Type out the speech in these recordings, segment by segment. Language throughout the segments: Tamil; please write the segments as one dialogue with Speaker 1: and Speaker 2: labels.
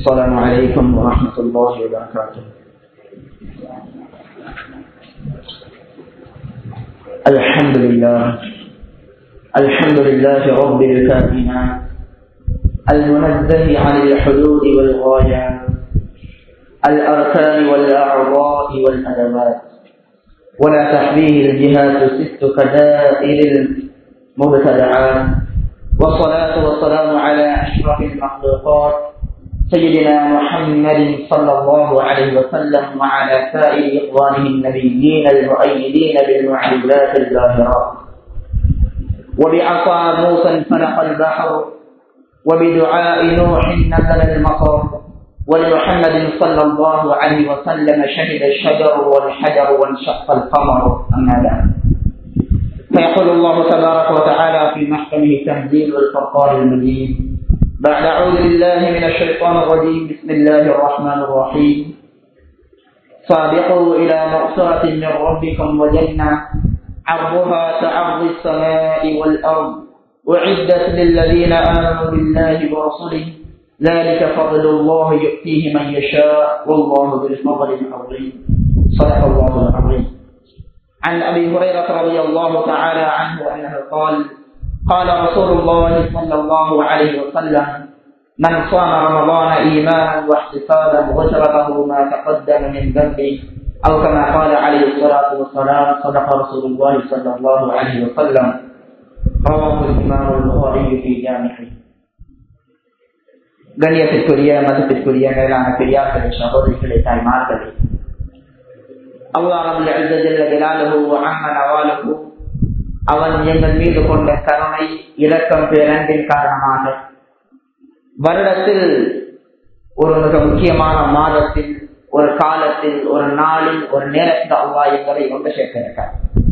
Speaker 1: السلام عليكم ورحمة الله وبركاته الحمد لله الحمد لله رب الكائنات المنزه عن الحدود والغايات الأركان والأعضاء والأدوات ولا تحويه الجهات ست كدائر المبتدعات والصلاة والسلام على أشرف المخلوقات سيدنا محمد صلى الله عليه وسلم وعلى سائر إخوانه النبيين المؤيدين بالمعجزات الظاهرات وبعصا موسى انفلق البحر وبدعاء نوح نزل المطر ولمحمد صلى الله عليه وسلم شهد الشجر والحجر وانشق القمر أما بعد فيقول الله تبارك وتعالى في محكمه تنزيل الفرقان المجيد بعد أعوذ بالله من الشيطان الرجيم بسم الله الرحمن الرحيم سابقوا إلى مغفرة من ربكم وجنة عرضها كعرض السماء والأرض أعدت للذين آمنوا بالله ورسله ذلك فضل الله يؤتيه من يشاء والله ذو الفضل العظيم صدق الله العظيم عن أبي هريرة رضي الله تعالى عنه أنه قال قال رسول الله صلى الله عليه وسلم من صام رمضان إيمانا واحتسابا غفر له ما تقدم من ذنبه أو كما قال عليه الصلاة والسلام صدق رسول الله صلى الله عليه وسلم رواه الإمام البخاري في جامعه கண்ணியத்திற்குரிய மதத்திற்குரிய மேலான பெரியார்களே சகோதரிகளே தாய்மார்களே அல்லாஹ் அவன் எங்கள் மீது கொண்ட கருணை இரக்கம் பேரன்பின் காரணமாக வருடத்தில் ஒரு மிக முக்கியமான மாதத்தில் ஒரு காலத்தில் ஒரு நாளில் ஒரு நேரத்தில் அவ்வா எங்களை கொண்டு சேர்த்திருக்கார்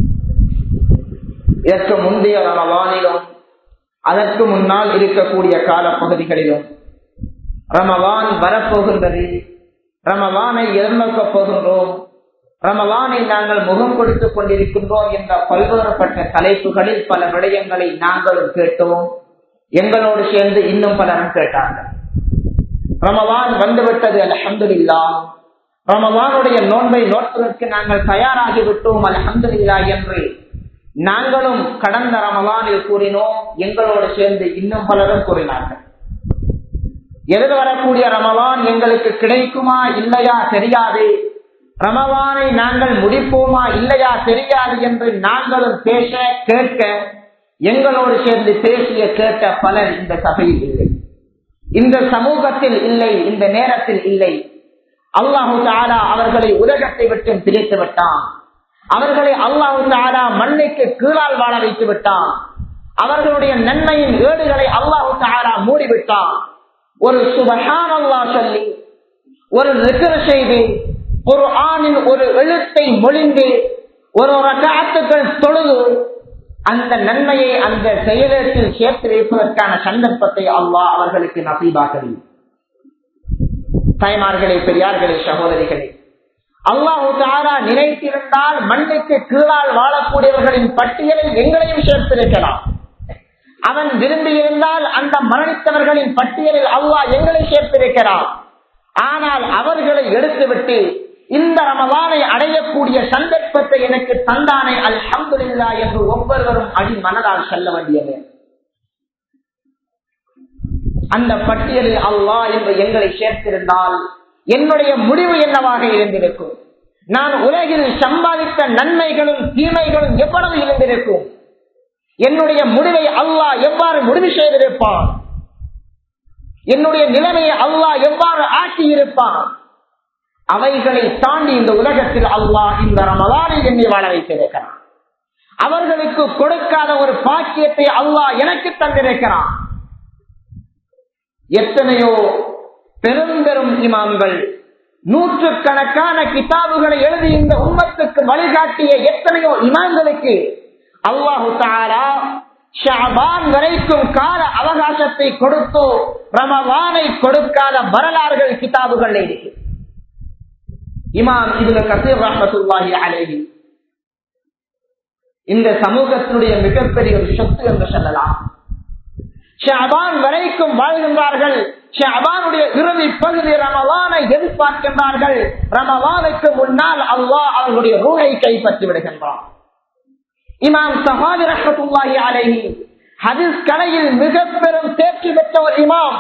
Speaker 1: இதற்கு முந்தைய ரமவானிலும் அதற்கு முன்னால் இருக்கக்கூடிய கால பகுதிகளிலும் ரமவான் வரப்போகின்றது ரமவானை எதிர்நோக்கப் போகின்றோம் ரமவானை நாங்கள் முகம் கொடுத்துக் கொண்டிருக்கின்றோம் என்ற பல்வேறுபட்ட தலைப்புகளில் பல விடயங்களை நாங்களும் கேட்டோம் எங்களோடு சேர்ந்து இன்னும் பலரும் கேட்டார்கள் ரமவான் வந்துவிட்டது அலஹம்துல்லா ரமவானுடைய நோன்பை நோட்பதற்கு நாங்கள் தயாராகிவிட்டோம் அலஹம்துல்லா என்று நாங்களும் கடந்த ரமவானில் கூறினோம் எங்களோடு சேர்ந்து இன்னும் பலரும் கூறினார்கள் எதிர் வரக்கூடிய ரமவான் எங்களுக்கு கிடைக்குமா இல்லையா தெரியாது ரமவானை நாங்கள் முடிப்போமா இல்லையா தெரியாது என்று நாங்களும் பேச கேட்க எங்களோடு சேர்ந்து பேசிய கேட்ட பலர் இந்த சபையில் இல்லை இந்த சமூகத்தில் இல்லை இந்த நேரத்தில் இல்லை அல்லாஹு தாரா அவர்களை உலகத்தை விட்டு பிரித்து விட்டான் அவர்களை அல்லாஹு தாரா மண்ணைக்கு கீழால் வாழ வைத்து விட்டான் அவர்களுடைய நன்மையின் ஏடுகளை அல்லாஹு தாரா மூடிவிட்டான் ஒரு சுபகான் அல்லா சொல்லி ஒரு ரிகர் செய்து ஒரு ஆணின் ஒரு எழுத்தை மொழிந்து ஒரு ரகாத்துக்கள் தொழுது அந்த நன்மையை அந்த செயலத்தில் சேர்த்து வைப்பதற்கான சந்தர்ப்பத்தை அல்லாஹ் அவர்களுக்கு நசீபாகவி தாய்மார்களே பெரியார்களே சகோதரிகளே அல்லாஹு தாரா நினைத்திருந்தால் மண்ணுக்கு கீழால் வாழக்கூடியவர்களின் பட்டியலில் எங்களையும் சேர்த்திருக்கலாம் அவன் விரும்பியிருந்தால் அந்த மரணித்தவர்களின் பட்டியலில் அல்லாஹ் எங்களை சேர்த்திருக்கிறான் ஆனால் அவர்களை எடுத்துவிட்டு இந்த ரமவானை அடையக்கூடிய சந்தர்ப்பத்தை எனக்கு தந்தானே அல்ஹம்துல்லா என்று ஒவ்வொருவரும் அடி மனதால் செல்ல வேண்டியது அந்த பட்டியலில் அல்லாஹ் என்று எங்களை சேர்த்திருந்தால் என்னுடைய முடிவு என்னவாக இருந்திருக்கும் நான் உலகில் சம்பாதித்த நன்மைகளும் தீமைகளும் எவ்வளவு இருந்திருக்கும் என்னுடைய முடிவை அல்லாஹ் எவ்வாறு முடிவு செய்திருப்பான் என்னுடைய நிலைமையை அல்லாஹ் எவ்வாறு ஆக்கி இருப்பான் அவைகளை தாண்டி இந்த உலகத்தில் அல்லாஹ் இந்த ரமலானை என்னை வாழ வைத்திருக்கிறான் அவர்களுக்கு கொடுக்காத ஒரு பாக்கியத்தை அல்லாஹ் எனக்கு தந்திருக்கிறான் எத்தனையோ பெரும் பெரும் இமாம்கள் நூற்றுக்கணக்கான கிதாபுகளை எழுதி இந்த உம்மத்துக்கு வழிகாட்டிய எத்தனையோ இமாம்களுக்கு அல்லாஹு தாரா ஷாபான் வரைக்கும் கால அவகாசத்தை கொடுத்தோ ரமவானை கொடுக்காத வரலாறுகள் கிதாபுகள் இருக்கு இமாம் இதுல கசீர் ரஹமத்துல்லாஹி அலேஹி இந்த சமூகத்தினுடைய மிகப்பெரிய ஒரு சொத்து என்று சொல்லலாம் ஷாபான் வரைக்கும் வாழ்கின்றார்கள் ஷாபானுடைய இறுதி பகுதி ரமலானை எதிர்பார்க்கின்றார்கள் ரமலானுக்கு முன்னால் அல்லாஹ் அவர்களுடைய ரூகை கைப்பற்றி விடுகின்றான் இமாம் சஹாபி ரஹத்துல்லாஹி அலைஹி ஹதீஸ் கலையில் மிக பெரும் தேர்ச்சி பெற்ற ஒரு இமாம்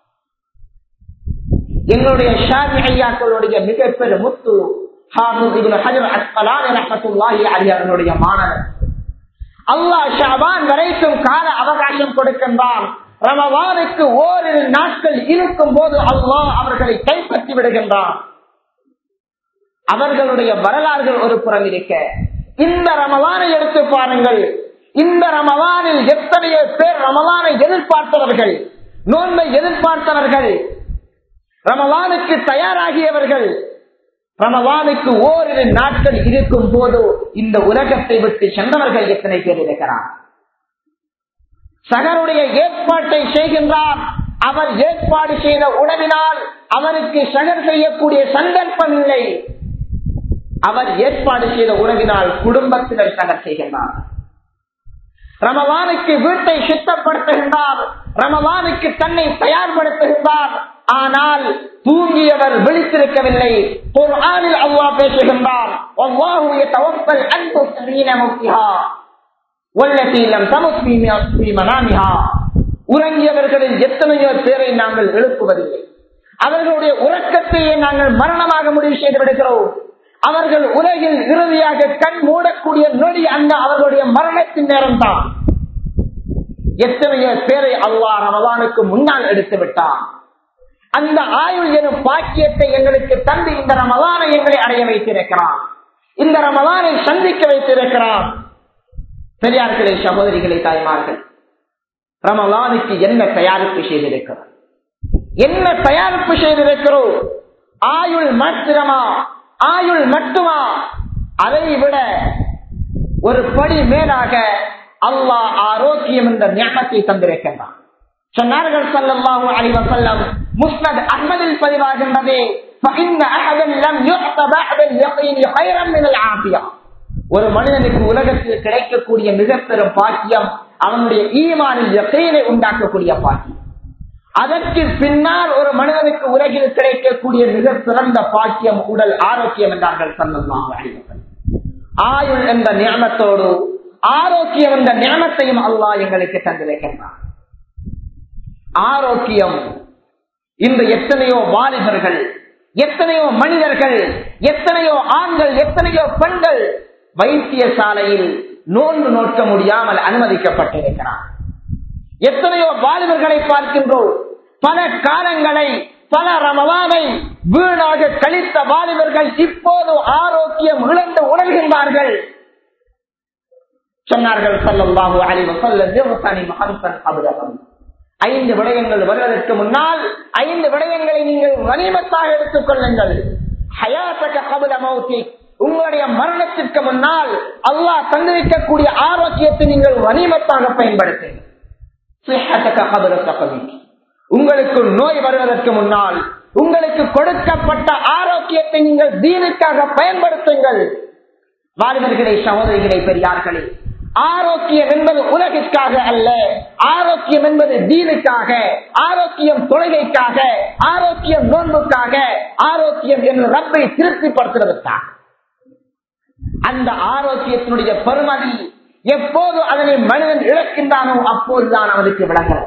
Speaker 1: எங்களுடைய ஷாபி ஐயாக்களுடைய மிக பெரும் முத்து ஹாஃபிஸ் இப்னு ஹஜர் அஸ்கலானி ரஹ்மத்துல்லாஹி அலைஹி அவர்களுடைய மாணவர் அல்லாஹ் ஷாபான் வரைக்கும் கால அவகாசம் கொடுக்கின்றான் ரமவானுக்கு ஓரிரு நாட்கள் இருக்கும் போது அல்லாஹ் அவர்களை கைப்பற்றி விடுகின்றான் அவர்களுடைய வரலாறுகள் ஒரு புறம் இருக்க இந்த ரமவானை எடுத்து பாருங்கள் இந்த ரமவானில் எத்தனையோ பேர் ரமவானை எதிர்பார்த்தவர்கள் நோன்பை எதிர்பார்த்தவர்கள் ரமவானுக்கு தயாராகியவர்கள் ரமவானுக்கு ஓரிரு நாட்கள் இருக்கும் போது இந்த உலகத்தை விட்டு சென்றவர்கள் எத்தனை பேர் இருக்கிறார் சகருடைய ஏற்பாட்டை செய்கின்றார் அவர் ஏற்பாடு செய்த உணவினால் அவருக்கு சகர் செய்யக்கூடிய சந்தர்ப்பம் இல்லை அவர் ஏற்பாடு செய்த உணவினால் குடும்பத்தினர் சகர் செய்கின்றார் ரமவானுக்கு வீட்டை சுத்தப்படுத்துகின்றார் ரமவானுக்கு தன்னை தயார்படுத்துகின்றார் ஆனால் தூங்கியவர் விழித்திருக்கவில்லை குர்ஆனில் அல்லாஹ் பேசுகின்றார் வல்லாஹு யதவஃபல் அன்ஃபுஸ ஹீன மௌத்திஹா வல்லதி லம் தமுத் ஃபீ ஃபீ மனாமிஹா உறங்கியவர்களில் எத்தனையோ பேரை நாங்கள் எழுப்புவதில்லை அவர்களுடைய உறக்கத்தையே நாங்கள் மரணமாக முடிவு செய்து விடுகிறோம் அவர்கள் உலகில் இறுதியாக கண் மூடக்கூடிய நொடி அந்த அவர்களுடைய மரணத்தின் நேரம் தான் எத்தனையோ பேரை அல்லாஹ் ரமலானுக்கு முன்னால் எடுத்து விட்டான் அந்த ஆயுள் எனும் பாக்கியத்தை எங்களுக்கு தந்து இந்த ரமலானை எங்களை அடைய வைத்திருக்கிறான் இந்த ரமலானை சந்திக்க வைத்திருக்கிறான் பெரியார்களே சகோதரிகளை தாய்மார்கள் ரமலானுக்கு என்ன தயாரிப்பு செய்திருக்கிறோம் என்ன தயாரிப்பு செய்திருக்கிறோம் ஆயுள் மாத்திரமா ஆயுள் மட்டுமா அதை விட ஒரு படி மேலாக அல்லாஹ் ஆரோக்கியம் என்ற ஞானத்தை தந்திருக்கின்றான் சொன்னார்கள் சல்லல்லாஹு அலைஹி வஸல்லம் முஸ்னத் அஹ்மதில் பதிவாகின்றது فإن أحدا لم يعط بعد اليقين خيرا من العافية ஒரு மனிதனுக்கு உலகத்தில் கிடைக்கக்கூடிய மிக பெரும் பாக்கியம் அவனுடைய ஈமானில் யக்கீனை உண்டாக்கக்கூடிய பாக்கியம் அதற்கு பின்னால் ஒரு மனிதனுக்கு உலகில் கிடைக்கக்கூடிய மிக சிறந்த பாக்கியம் உடல் ஆரோக்கியம் என்றார்கள் சல்லல்லாஹு அலைஹி வஸல்லம் ஆயுள் என்ற ஞானத்தோடு ஆரோக்கியம் என்ற ஞானத்தையும் அல்லாஹ் எங்களுக்கு தந்திருக்கின்றான் ஆரோக்கியம் இந்த எத்தனையோ வாலிபர்கள் எத்தனையோ மனிதர்கள் எத்தனையோ ஆண்கள் எத்தனையோ பெண்கள் வைத்தியசாலையில் நோன்பு நோக்க முடியாமல் அனுமதிக்கப்பட்டிருக்கிறார் எத்தனையோ வாலிபர்களை பார்க்கின்றோம் பல காலங்களை பல ரமவானை வீணாக கழித்த வாலிபர்கள் இப்போது ஆரோக்கியம் இழந்து உணர்கின்றார்கள் சொன்னார்கள் சல்லல்லாஹு அலைஹி வஸல்லம் மஹம்சன் அபுதகம் ஐந்து விடயங்கள் வருவதற்கு முன்னால் ஐந்து விடயங்களை நீங்கள் கனிமத்தாக எடுத்துக் கொள்ளுங்கள் ஹயாத்தக கபுல மௌத்தி உங்களுடைய மரணத்திற்கு முன்னால் அல்லாஹ் தந்திருக்கக்கூடிய ஆரோக்கியத்தை நீங்கள் கனிமத்தாக பயன்படுத்துங்கள் உங்களுக்கு நோய் வருவதற்கு முன்னால் உங்களுக்கு கொடுக்கப்பட்ட ஆரோக்கியத்தை நீங்கள் தீனுக்காக பயன்படுத்துங்கள் வாலிபர்களை சகோதரிகளை பெரியார்களே ஆரோக்கியம் என்பது உலகிற்காக அல்ல ஆரோக்கியம் என்பது தீனுக்காக ஆரோக்கியம் தொழுகைக்காக ஆரோக்கியம் நோன்புக்காக ஆரோக்கியம் என்று ரப்பை திருப்திப்படுத்துவதற்காக அந்த ஆரோக்கியத்தினுடைய பெருமதி எப்போது அதனை மனிதன் இழக்கின்றானோ அப்போதுதான் அவனுக்கு விளங்குகிறது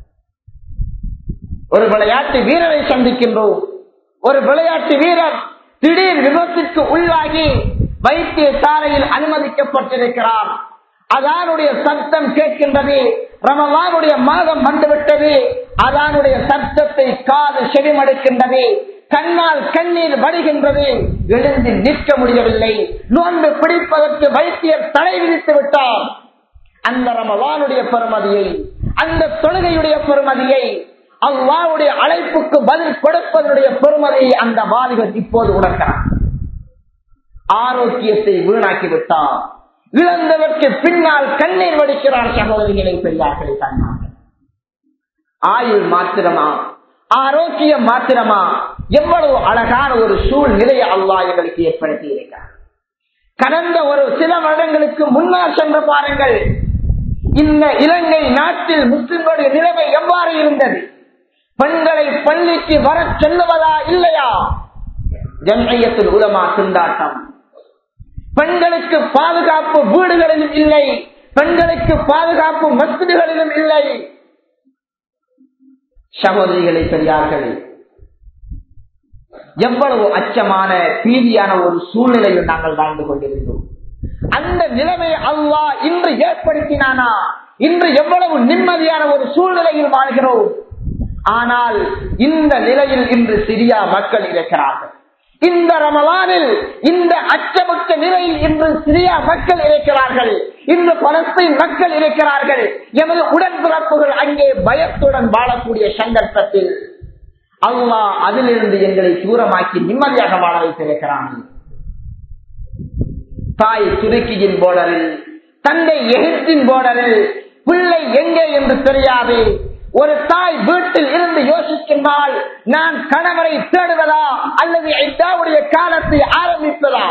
Speaker 1: ஒரு விளையாட்டு வீரரை சந்திக்கின்றோம் ஒரு விளையாட்டு வீரர் திடீர் விபத்திற்கு உள்ளாகி வைத்தியசாலையில் அனுமதிக்கப்பட்டிருக்கிறார் அதானுடைய சத்தம் கேட்கின்றது ரமவானுடைய மாதம் வந்துவிட்டது அதானுடைய சத்தத்தை காது செவிமடுக்கின்றது கண்ணால் கண்ணீர் வடிகின்றது எழுந்து நிற்க முடியவில்லை நோன்பு பிடிப்பதற்கு வைத்தியர் தடை விதித்து விட்டார் அந்த ரமவானுடைய பெருமதியை அந்த தொழுகையுடைய பெருமதியை அல்லாவுடைய அழைப்புக்கு பதில் கொடுப்பதனுடைய பெருமதியை அந்த வாலிபர் இப்போது உணர்கிறார் ஆரோக்கியத்தை வீணாக்கி விட்டார் இழந்தவருக்கு பின்னால் கண்ணீர் வடிக்கிறார் சகோதரிகளை பெரியார்களை தாய்மார்கள் ஆயுள் மாத்திரமா ஆரோக்கியம் மாத்திரமா எவ்வளவு அழகான ஒரு சூழ்நிலையை அல்லாஹ் எங்களுக்கு ஏற்படுத்தி இருக்கிறார் கடந்த ஒரு சில வருடங்களுக்கு முன்னால் சென்று பாருங்கள் இந்த இலங்கை நாட்டில் முஸ்லிம்களுடைய நிலைமை எவ்வாறு இருந்தது பெண்களை பள்ளிக்கு வர சொல்லுவதா இல்லையா ஜன்மையத்தில் உலமா திண்டாட்டம் பெண்களுக்கு பாதுகாப்பு வீடுகளிலும் இல்லை பெண்களுக்கு பாதுகாப்பு மசிதிகளிலும் இல்லை சகோதரிகளை பெரியார்கள் எவ்வளவு அச்சமான பீதியான ஒரு சூழ்நிலையில் நாங்கள் வாழ்ந்து கொண்டிருந்தோம் அந்த நிலைமையை அல்லாஹ் இன்று ஏற்படுத்தினானா இன்று எவ்வளவு நிம்மதியான ஒரு சூழ்நிலையில் வாழ்கிறோம் ஆனால் இந்த நிலையில் இன்று சிரியா மக்கள் இருக்கிறார்கள் இந்த ரமலானில் இந்த அச்சமுற்ற நிலையில் இன்று சிரியா மக்கள் இருக்கிறார்கள் இன்று பலஸ்தீன் மக்கள் இருக்கிறார்கள் எமது உடன்பிறப்புகள் அங்கே பயத்துடன் வாழக்கூடிய சந்தர்ப்பத்தில் அல்லாஹ் அதிலிருந்து எங்களை தூரமாக்கி நிம்மதியாக வாழ வைத்திருக்கிறான் தாய் துருக்கியின் போர்டரில் தந்தை எகிப்தின் போர்டரில் பிள்ளை எங்கே என்று தெரியாது ஒரு தாய் வீட்டில் இருந்து யோசிக்கின்றால் நான் கணவரை தேடுவதா அல்லது இதாவுடைய காலத்தை ஆரம்பிப்பதா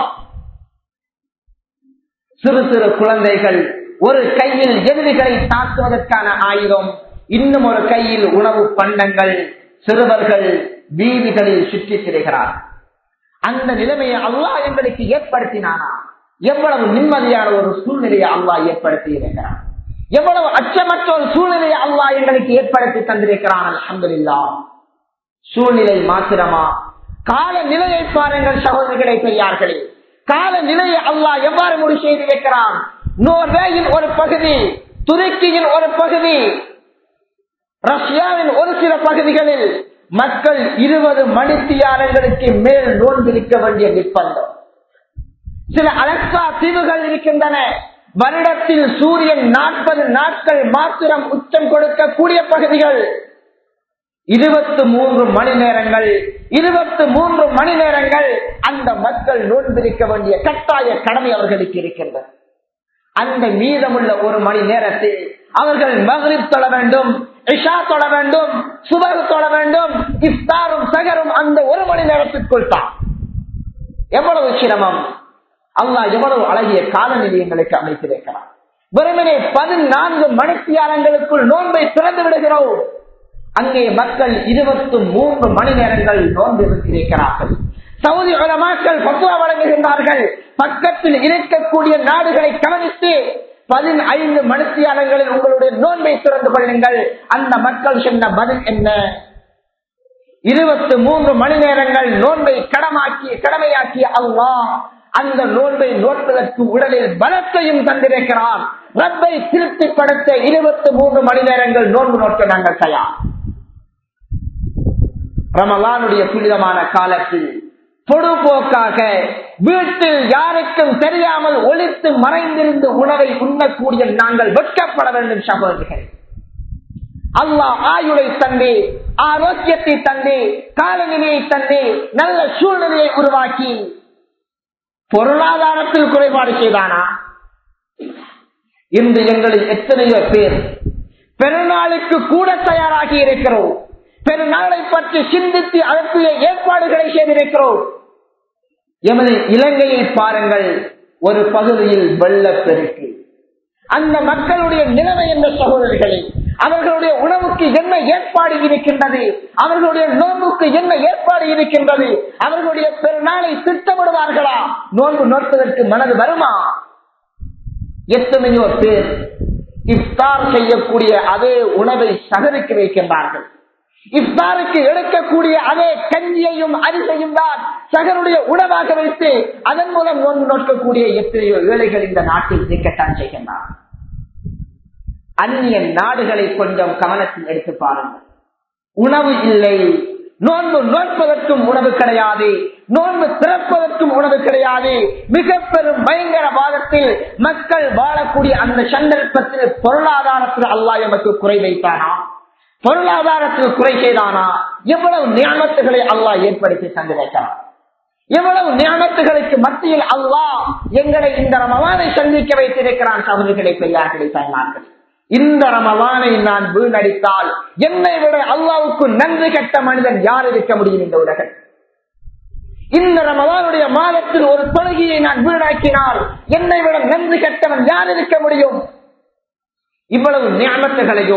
Speaker 1: சிறு சிறு குழந்தைகள் ஒரு கையில் எதிரிகளை தாக்குவதற்கான ஆயுதம் இன்னும் ஒரு கையில் உணவு பண்டங்கள் சிறுவர்கள் வீதிகளில் சுற்றித் திரிகிறார் அந்த நிலைமையை அல்லாஹ் எங்களுக்கு ஏற்படுத்தினானா எவ்வளவு நிம்மதியான ஒரு சூழ்நிலையை அல்லாஹ் ஏற்படுத்தி இருக்கிறான் எவ்வளவு அச்சமற்ற ஒரு சூழ்நிலையை அல்லாஹ் எங்களுக்கு ஏற்படுத்தி தந்திருக்கிறான் அலமதுல்லா சூழ்நிலை மாத்திரமா கால நிலையை பாருங்கள் சகோதரிகளை பெரியார்களே கால நிலையை அல்லாஹ் எவ்வாறு முடி செய்திருக்கிறான் நோர்வேயின் ஒரு பகுதி துருக்கியின் ஒரு பகுதி ரஷ்யாவின் ஒரு சில பகுதிகளில் மக்கள் இருபது மணித்தியாலங்களுக்கு மேல் நோன்பிருக்க வேண்டிய நிர்பந்தம் சில அலக்சா தீவுகள் இருக்கின்றன வருடத்தில் சூரியன் நாற்பது நாட்கள் மாத்திரம் உச்சம் கொடுக்கக்கூடிய பகுதிகள் இருபத்தி மூன்று மணி நேரங்கள் இருபத்தி மூன்று மணி நேரங்கள் அந்த மக்கள் நோன்பிருக்க வேண்டிய கட்டாய கடமை அவர்களுக்கு இருக்கின்றது அந்த மீதமுள்ள ஒரு மணி நேரத்தில் அவர்கள் மகளிர் தொழ வேண்டும் இஷா தொழ வேண்டும் சுபர் தொழ வேண்டும் இஃப்தாரும் சகரும் அந்த ஒரு மணி நேரத்திற்குள் தான் எவ்வளவு சிரமம் அல்லாஹ் எவ்வளவு அழகிய காலநிலை எங்களுக்கு அமைத்திருக்கிறார் வெறுமனே பதினான்கு மணித்தியாலங்களுக்குள் நோன்பை திறந்து விடுகிறோம் அங்கே மக்கள் இருபத்தி மூன்று மணி நேரங்கள் நோன்பு இருக்கிறார்கள் சவுதி உலமாக்கள் பத்துவா வழங்குகின்றார்கள் பக்கத்தில் இருக்கக்கூடிய நாடுகளை கவனித்து பதினைந்து மணித்தியாலங்களில் உங்களுடைய நோன்பை திறந்து கொள்ளுங்கள் அந்த மக்கள் சொன்ன பதில் என்ன இருபத்தி மூன்று மணி நேரங்கள் நோன்பை கடமாக்கி கடமையாக்கிய அல்லாஹ் அந்த நோன்பை நோட்பதற்கு உடலில் பலத்தையும் தந்திருக்கிறார் ரப்பை திருப்திப்படுத்த இருபத்தி மூன்று மணி நேரங்கள் நோன்பு நோக்க நாங்கள் தயார் ரமலானுடைய புனிதமான காலத்தில் பொதுபோக்காக வீட்டில் யாருக்கும் தெரியாமல் ஒழித்து மறைந்திருந்து உணவை உண்ணக்கூடிய நாங்கள் வெட்கப்பட வேண்டும் சகோதரிகள் அல்லாஹ் ஆயுளை தந்து ஆரோக்கியத்தை தந்து காலநிலையை தந்து நல்ல சூழ்நிலையை உருவாக்கி பொருளாதாரத்தில் குறைபாடு செய்தானா இன்று எங்களில் எத்தனையோ பேர் பெருநாளுக்கு கூட தயாராகி இருக்கிறோம் பெருநாளை பற்றி சிந்தித்து அதற்குரிய ஏற்பாடுகளை செய்திருக்கிறோம் எமது இலங்கையை பாருங்கள் ஒரு பகுதியில் வெள்ளப்பெருக்கு அந்த மக்களுடைய நிலைமை என்ற சகோதரர்களே அவர்களுடைய உணவுக்கு என்ன ஏற்பாடு இருக்கின்றது அவர்களுடைய நோன்புக்கு என்ன ஏற்பாடு இருக்கின்றது அவர்களுடைய பெருநாளை திட்டமிடுவார்களா நோன்பு நோற்பதற்கு மனது வருமா எத்தனையோ பேர் இஃப்தார் செய்யக்கூடிய அதே உணவை சகரிக்கு வைக்கின்றார்கள் இஃப்தாருக்கு எடுக்கக்கூடிய அதே கஞ்சியையும் அரிசையும் தான் சகருடைய உணவாக வைத்து அதன் மூலம் நோன்பு நோக்கக்கூடிய எத்தனையோ ஏழைகள் இந்த நாட்டில் இருக்கத்தான் செய்கின்றார் அந்நிய நாடுகளை கொஞ்சம் கவனத்தில் எடுத்து பாருங்கள் உணவு இல்லை நோன்பு நோற்பதற்கும் உணவு கிடையாது நோன்பு திறப்பதற்கும் உணவு கிடையாது மிக பெரும் பயங்கரவாதத்தில் மக்கள் வாழக்கூடிய அந்த சந்தர்ப்பத்தில் பொருளாதாரத்தில் அல்லா எமக்கு குறை வைத்தானா பொருளாதாரத்தில் குறை செய்தானா எவ்வளவு நியமத்துகளை அல்லாஹ் ஏற்படுத்தி தந்திருக்கிறார் எவ்வளவு நியமத்துகளுக்கு மத்தியில் அல்லாஹ் எங்களை இந்த ரமவானை சந்திக்க வைத்திருக்கிறான் சகோதரிகளை பெரியார்களை தாய்மார்கள் இந்த ரமவானை நான் வீணடித்தால் என்னை விட அல்லாவுக்கு நன்றி கட்ட மனிதன் யார் இருக்க முடியும் இந்த உலகம் இந்த ரமவானுடைய மாதத்தில் ஒரு தொழுகையை நான் வீணாக்கினால் என்னை விட நன்றி கட்டவன் யார் இருக்க முடியும் இவ்வளவு நியமத்துகளையும்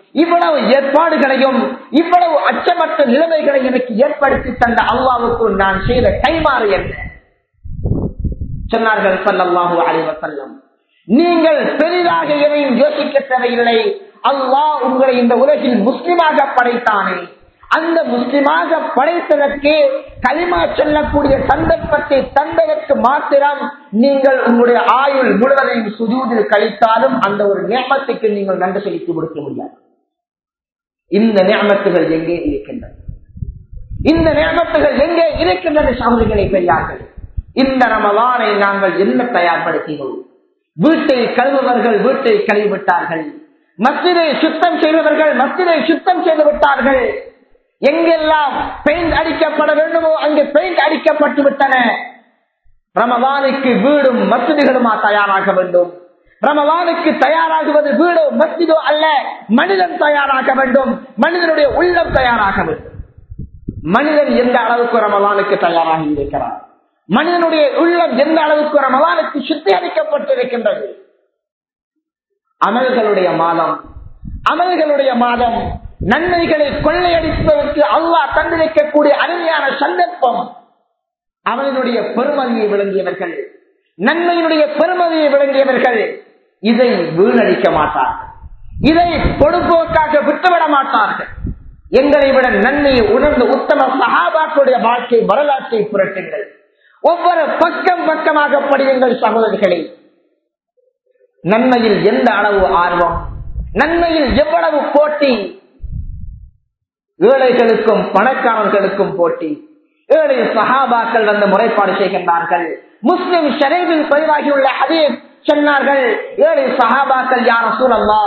Speaker 1: இவ்வளவு ஏற்பாடுகளையும் இவ்வளவு அச்சமற்ற நிலைமைகளை எனக்கு ஏற்படுத்தி தந்த அல்லாவுக்கு நான் செய்த கைமாறு என்ன சொன்னார்கள் சல்லல்லாஹு அலைஹி வஸல்லம் நீங்கள் பெரிதாக எதையும் யோசிக்க தேவையில்லை அல்லாஹ் உங்களை இந்த உலகில் முஸ்லிமாக படைத்தானே அந்த முஸ்லிமாக படைத்ததற்கு களிமா சொல்லக்கூடிய சந்தர்ப்பத்தை தந்ததற்கு மாத்திரம் நீங்கள் உங்களுடைய ஆயுள் முழுவதையும் சுஜூதில் கழித்தாலும் அந்த ஒரு நியமத்துக்கு நீங்கள் நன்றி செலுத்தி கொடுக்க முடியாது இந்த நியமத்துகள் எங்கே இருக்கின்றன இந்த நியமத்துகள் எங்கே இருக்கின்றன சகோதரிகளை பெரியார்கள் இந்த ரமலானை நாங்கள் என்ன தயார்படுத்தினோம் வீட்டை கழுவுவர்கள் வீட்டை கழுவிவிட்டார்கள் மஸ்ஜிதை சுத்தம் செய்தவர்கள் மஸ்ஜிதை சுத்தம் செய்து விட்டார்கள் எங்கெல்லாம் பெயிண்ட் அடிக்கப்பட வேண்டுமோ அங்கு பெயிண்ட் அடிக்கப்பட்டு விட்டன ரமவானுக்கு வீடும் மசிதிகளுமா தயாராக வேண்டும் ரமவானுக்கு தயாராகுவது வீடோ மஸ்ஜிதோ அல்ல மனிதன் தயாராக வேண்டும் மனிதனுடைய உள்ளம் தயாராக வேண்டும் மனிதன் எந்த அளவுக்கு ரமவானுக்கு தயாராகி இருக்கிறார் மனிதனுடைய உள்ளம் எந்த அளவுக்கு ரமவானுக்கு சுத்திகரிக்கப்பட்டிருக்கின்றது அமல்களுடைய மாதம் அமல்களுடைய மாதம் நன்மைகளை கொள்ளையடிப்பதற்கு அல்லாஹ் தந்திருக்கக்கூடிய அருமையான சந்தர்ப்பம் அவனுடைய பெருமதியை விளங்கியவர்கள் நன்மையினுடைய பெருமதியை விளங்கியவர்கள் இதை வீணடிக்க மாட்டார்கள் இதை பொடுப்போக்காக விட்டுவிட மாட்டார்கள் எங்களை விட நன்மையை உணர்ந்த உத்தம சகாபாக்களுடைய வாழ்க்கை வரலாற்றை புரட்டுங்கள் ஒவ்வொரு பக்கம் பக்கமாக படியுங்கள் சகோதரிகளை நன்மையில் எந்த அளவு ஆர்வம் நன்மையில் எவ்வளவு போட்டி ஏழைகளுக்கும் பணக்காரர்களுக்கும் போட்டி ஏழை சஹாபாக்கள் வந்து முறைப்பாடு செய்கின்றார்கள் முஸ்லிம் ஷரீபில் பதிவாகியுள்ள ஹதீஸ் சொன்னார்கள் ஏழை சஹாபாக்கள் யார் சூழல்லா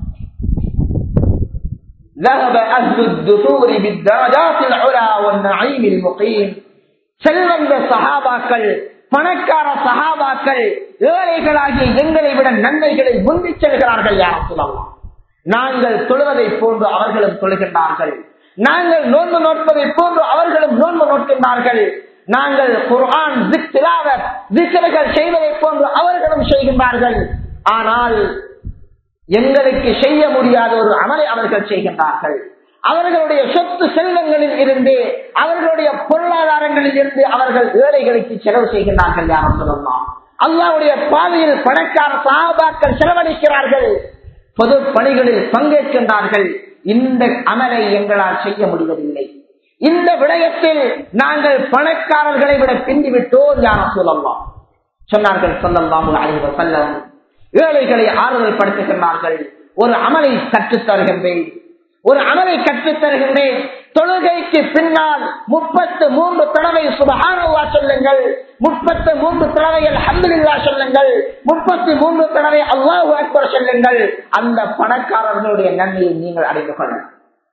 Speaker 1: ذهب أهل الدثور بالدرجات العلى والنعيم المقيم செல்வந்த சஹாபாக்கள் பணக்கார சஹாபாக்கள் ஏழைகளாகிய எங்களை விட நன்மைகளை முந்திச் செல்கிறார்கள் யார் சொல்லலாம் நாங்கள் தொழுவதை போன்று அவர்களும் தொழுகின்றார்கள் நாங்கள் நோன்பு நோட்பதை போன்று அவர்களும் நோன்பு நோக்கின்றார்கள் நாங்கள் குர்ஆன் திக்கர்கள் செய்வதை போன்று அவர்களும் செய்கின்றார்கள் ஆனால் எங்களுக்கு செய்ய முடியாத ஒரு அமலை அவர்கள் செய்கின்றார்கள் அவர்களுடைய சொத்து செல்வங்களில் இருந்து அவர்களுடைய பொருளாதாரங்களில் இருந்து அவர்கள் ஏழைகளுக்கு செலவு செய்கின்றார்கள் யாரும் சொல்லலாம் அல்லாவுடைய பாதையில் பணக்கார சாபாக்கள் செலவழிக்கிறார்கள் பொது பணிகளில் பங்கேற்கின்றார்கள் இந்த அமலை எங்களால் செய்ய முடிவதில்லை இந்த விடயத்தில் நாங்கள் பணக்காரர்களை விட பிந்திவிட்டோர் யார சொல்லலாம் சொன்னார்கள் சொல்லலாம் அறிவு செல்லம் ஏழைகளை ஆறுதல் படுத்துகின்றார்கள் ஒரு அமலை கற்றுத் தருகின்றேன் ஒரு அமலை கற்றுத் தருகின்றேன் தொழுகைக்கு பின்னால் முப்பத்து மூன்று தடவை சுபஹானுல்லா சொல்லுங்கள் முப்பத்து மூன்று தடவை அல்ஹம்துலில்லா சொல்லுங்கள் முப்பத்தி மூன்று தடவை அல்லாஹு அக்பர் சொல்லுங்கள் அந்த பணக்காரர்களுடைய நன்மையை நீங்கள் அடைந்து கொள்ளலாம்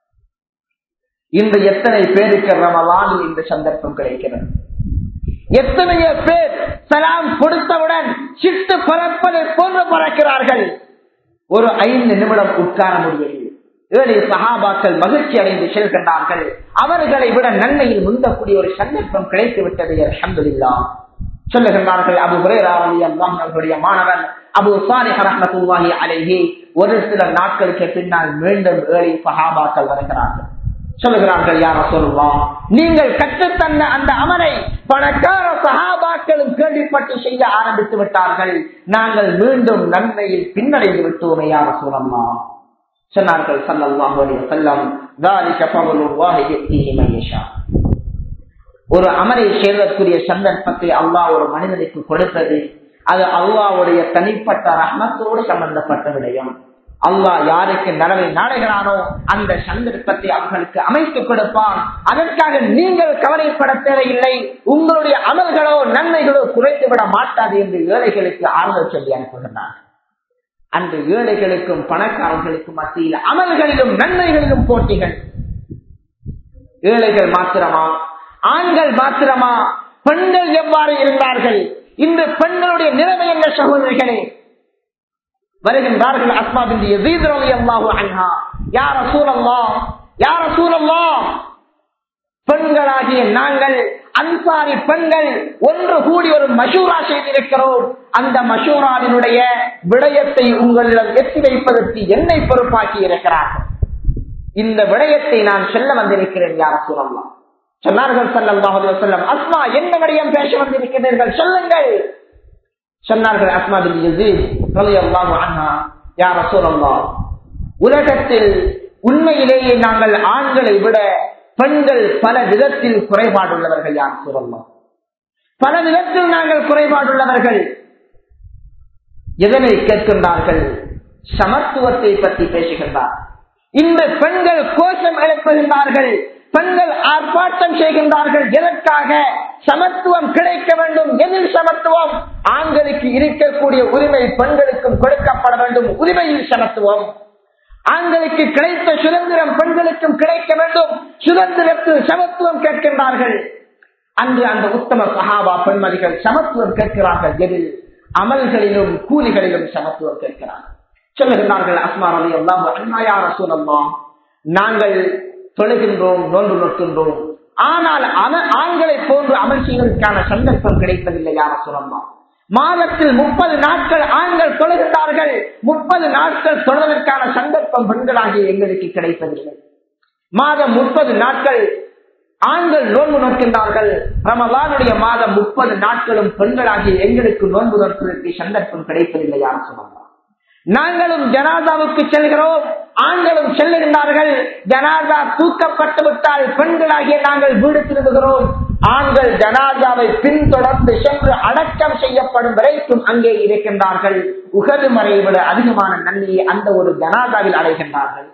Speaker 1: இன்று எத்தனை பேருக்கு ரமலானில் இந்த சந்தர்ப்பம் கிடைக்கிறது எத்தனையோ பேர் சலாம் கொடுத்தவுடன் சிட்டு பறப்பதை போன்று பறக்கிறார்கள் ஒரு ஐந்து நிமிடம் உட்கார முடியவில்லை ஏழை சகாபாக்கள் மகிழ்ச்சி அடைந்து செல்கின்றார்கள் அவர்களை விட நன்மையில் முந்தக்கூடிய ஒரு சந்தர்ப்பம் கிடைத்து விட்டது அலமதுல்லா சொல்லுகின்றார்கள் அபு ஹுரேராவலி அவர்களுடைய மாணவன் அபு சாலிஹ் ரஹமத்துல்லாஹி அலைஹி ஒரு சில நாட்களுக்கு பின்னால் மீண்டும் ஏழை சகாபாக்கள் வருகிறார்கள் சொல்லுகிறார்கள் யார சொல்லுவோம் நீங்கள் கற்றுத்தந்த அந்த அமலை பணக்கார சகாபாக்களும் கேள்விப்பட்டு செய்ய ஆரம்பித்து விட்டார்கள் நாங்கள் மீண்டும் நன்மையில் பின்னடைந்து விட்டோமே யார சொல்லலாம் சொன்னார்கள் சல்லாஹு அலி வசல்லம் ஒரு அமலை சேர்வதற்குரிய சந்தர்ப்பத்தை அல்லாஹ் ஒரு மனிதனுக்கு கொடுத்தது அது அல்லாவுடைய தனிப்பட்ட ரஹமத்தோடு சம்பந்தப்பட்ட விடயம் அல்லாஹ் யாருக்கு நலவை நாடுகிறானோ அந்த சந்தர்ப்பத்தை அவர்களுக்கு அமைத்துக் கொடுப்பான் அதற்காக நீங்கள் கவலைப்பட தேவையில்லை உங்களுடைய அமல்களோ நன்மைகளோ குறைத்து விட மாட்டாது என்று ஏழைகளுக்கு ஆறுதல் சொல்லி அனுப்புகின்றார் அந்த ஏழைகளுக்கும் பணக்காரர்களுக்கும் மத்தியில் அமல்களிலும் நன்மைகளிலும் போட்டிகள் ஏழைகள் மாத்திரமா ஆண்கள் மாத்திரமா பெண்கள் எவ்வாறு இருந்தார்கள் இந்த பெண்களுடைய நிலைமை என்ன சகோதரிகளே வருகின்றார்கள் அஸ்மாபின் அல்லாஹு யார சூழல்லா யார சூழல்லா பெண்களாகிய நாங்கள் அன்சாரி பெண்கள் ஒன்று கூடி ஒரு மஷூரா செய்திருக்கிறோம் அந்த மஷூராவினுடைய விடயத்தை உங்களிடம் எத்தி வைப்பதற்கு என்னை பொறுப்பாக்கி இருக்கிறார்கள் இந்த விடயத்தை நான் சொல்ல வந்திருக்கிறேன் யார் சொல்லலாம் சொன்னார்கள் சல்லாஹ் சொல்லம் அஸ்மா என்ன விடயம் பேச வந்திருக்கிறீர்கள் சொல்லுங்கள் சொன்னார்கள் அஸ்மா பின் யசீத் ரலியல்லாஹு அன்ஹா யா ரசூலல்லாஹ் உலகத்தில் உண்மையிலேயே நாங்கள் ஆண்களை விட பெண்கள் பல விதத்தில் குறைபாடுள்ளவர்கள் யார் சொல்லலாம் பல விதத்தில் நாங்கள் குறைபாடுள்ளவர்கள் எதனை கேட்கின்றார்கள் சமத்துவத்தை பற்றி பேசுகின்றார் இந்த பெண்கள் கோஷம் எழுப்புகின்றார்கள் பெண்கள் ஆர்ப்பாட்டம் செய்கின்றார்கள் எதற்காக சமத்துவம் கிடைக்க வேண்டும் எதில் சமத்துவம் ஆண்களுக்கு இருக்கக்கூடிய உரிமை பெண்களுக்கும் கொடுக்கப்பட வேண்டும் உரிமையில் சமத்துவம் ஆண்களுக்கு கிடைத்த சுதந்திரம் பெண்களுக்கும் கிடைக்க வேண்டும் சுதந்திரத்தில் சமத்துவம் கேட்கின்றார்கள் அன்று அந்த உத்தம சகாபா பெண்மதிகள் சமத்துவம் கேட்கிறார்கள் எதில் அமல்களிலும் கூலிகளிலும் சமத்துவம் கேட்கிறார்கள் சொல்லுகின்றார்கள் அஸ்மா ரவி அல்லாம் அண்ணாயார சூழல்லா நாங்கள் தொழுகின்றோம் நோன்பு நோக்கின்றோம் ஆனால் ஆண்களை போன்று அமல் செய்வதற்கான சந்தர்ப்பம் கிடைப்பதில்லை யார சொல்லலாம் மாதத்தில் முப்பது நாட்கள் ஆண்கள் தொழுகின்றார்கள் முப்பது நாட்கள் தொழுவதற்கான சந்தர்ப்பம் பெண்களாகிய எங்களுக்கு கிடைப்பதில்லை மாதம் முப்பது நாட்கள் ஆண்கள் நோன்பு நோக்கின்றார்கள் ரமலானுடைய மாதம் முப்பது நாட்களும் பெண்களாகிய எங்களுக்கு நோன்பு நோக்குவதற்கு சந்தர்ப்பம் கிடைப்பதில்லை யார சொல்லலாம் நாங்களும் ஜனாதாவுக்கு செல்கிறோம் ஆண்களும் செல்லுகின்றார்கள் ஜனாதா தூக்கப்பட்டு விட்டால் பெண்களாகிய நாங்கள் வீடு திரும்புகிறோம் ஆண்கள் ஜனாதாவை பின்தொடர்ந்து சென்று அடக்கம் செய்யப்படும் வரைக்கும் அங்கே இருக்கின்றார்கள் உகது மறையை விட அதிகமான நன்மையை அந்த ஒரு ஜனாதாவில் அடைகின்றார்கள்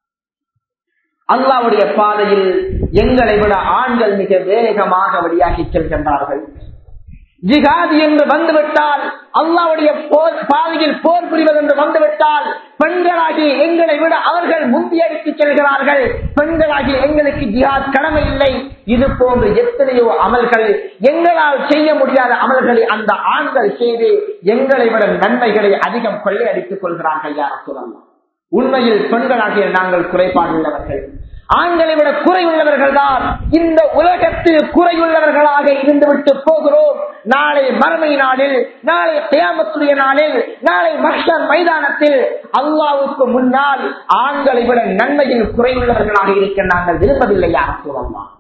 Speaker 1: அல்லாவுடைய பாதையில் எங்களை விட ஆண்கள் மிக வேகமாக வழியாகி செல்கின்றார்கள் ஜிகாதி என்று வந்துவிட்டால் அல்லாவுடைய போர் பாதையில் போர் புரிவது என்று வந்துவிட்டால் பெண்களாகி எங்களை விட அவர்கள் முந்தியடித்து செல்கிறார்கள் பெண்களாகி எங்களுக்கு ஜிஹாத் கடமை இல்லை இது போன்று எத்தனையோ அமல்கள் எங்களால் செய்ய முடியாத அமல்களை அந்த ஆண்கள் செய்து எங்களை விட நன்மைகளை அதிகம் கொள்ளையடித்துக் கொள்கிறார்கள் யார் சொல்லலாம் உண்மையில் பெண்களாகிய நாங்கள் குறைபாடுள்ளவர்கள் ஆண்களை விட குறையுள்ளவர்கள் தான் இந்த உலகத்தில் குறையுள்ளவர்களாக இருந்துவிட்டு போகிறோம் நாளை மறுமை நாளில் நாளை கியாமத்துடைய நாளில் நாளை மஷர் மைதானத்தில் அல்லாவுக்கு முன்னால் ஆண்களை விட நன்மையில் குறையுள்ளவர்களாக இருக்க நாங்கள் விரும்பவில்லை யார் சொல்லலாம்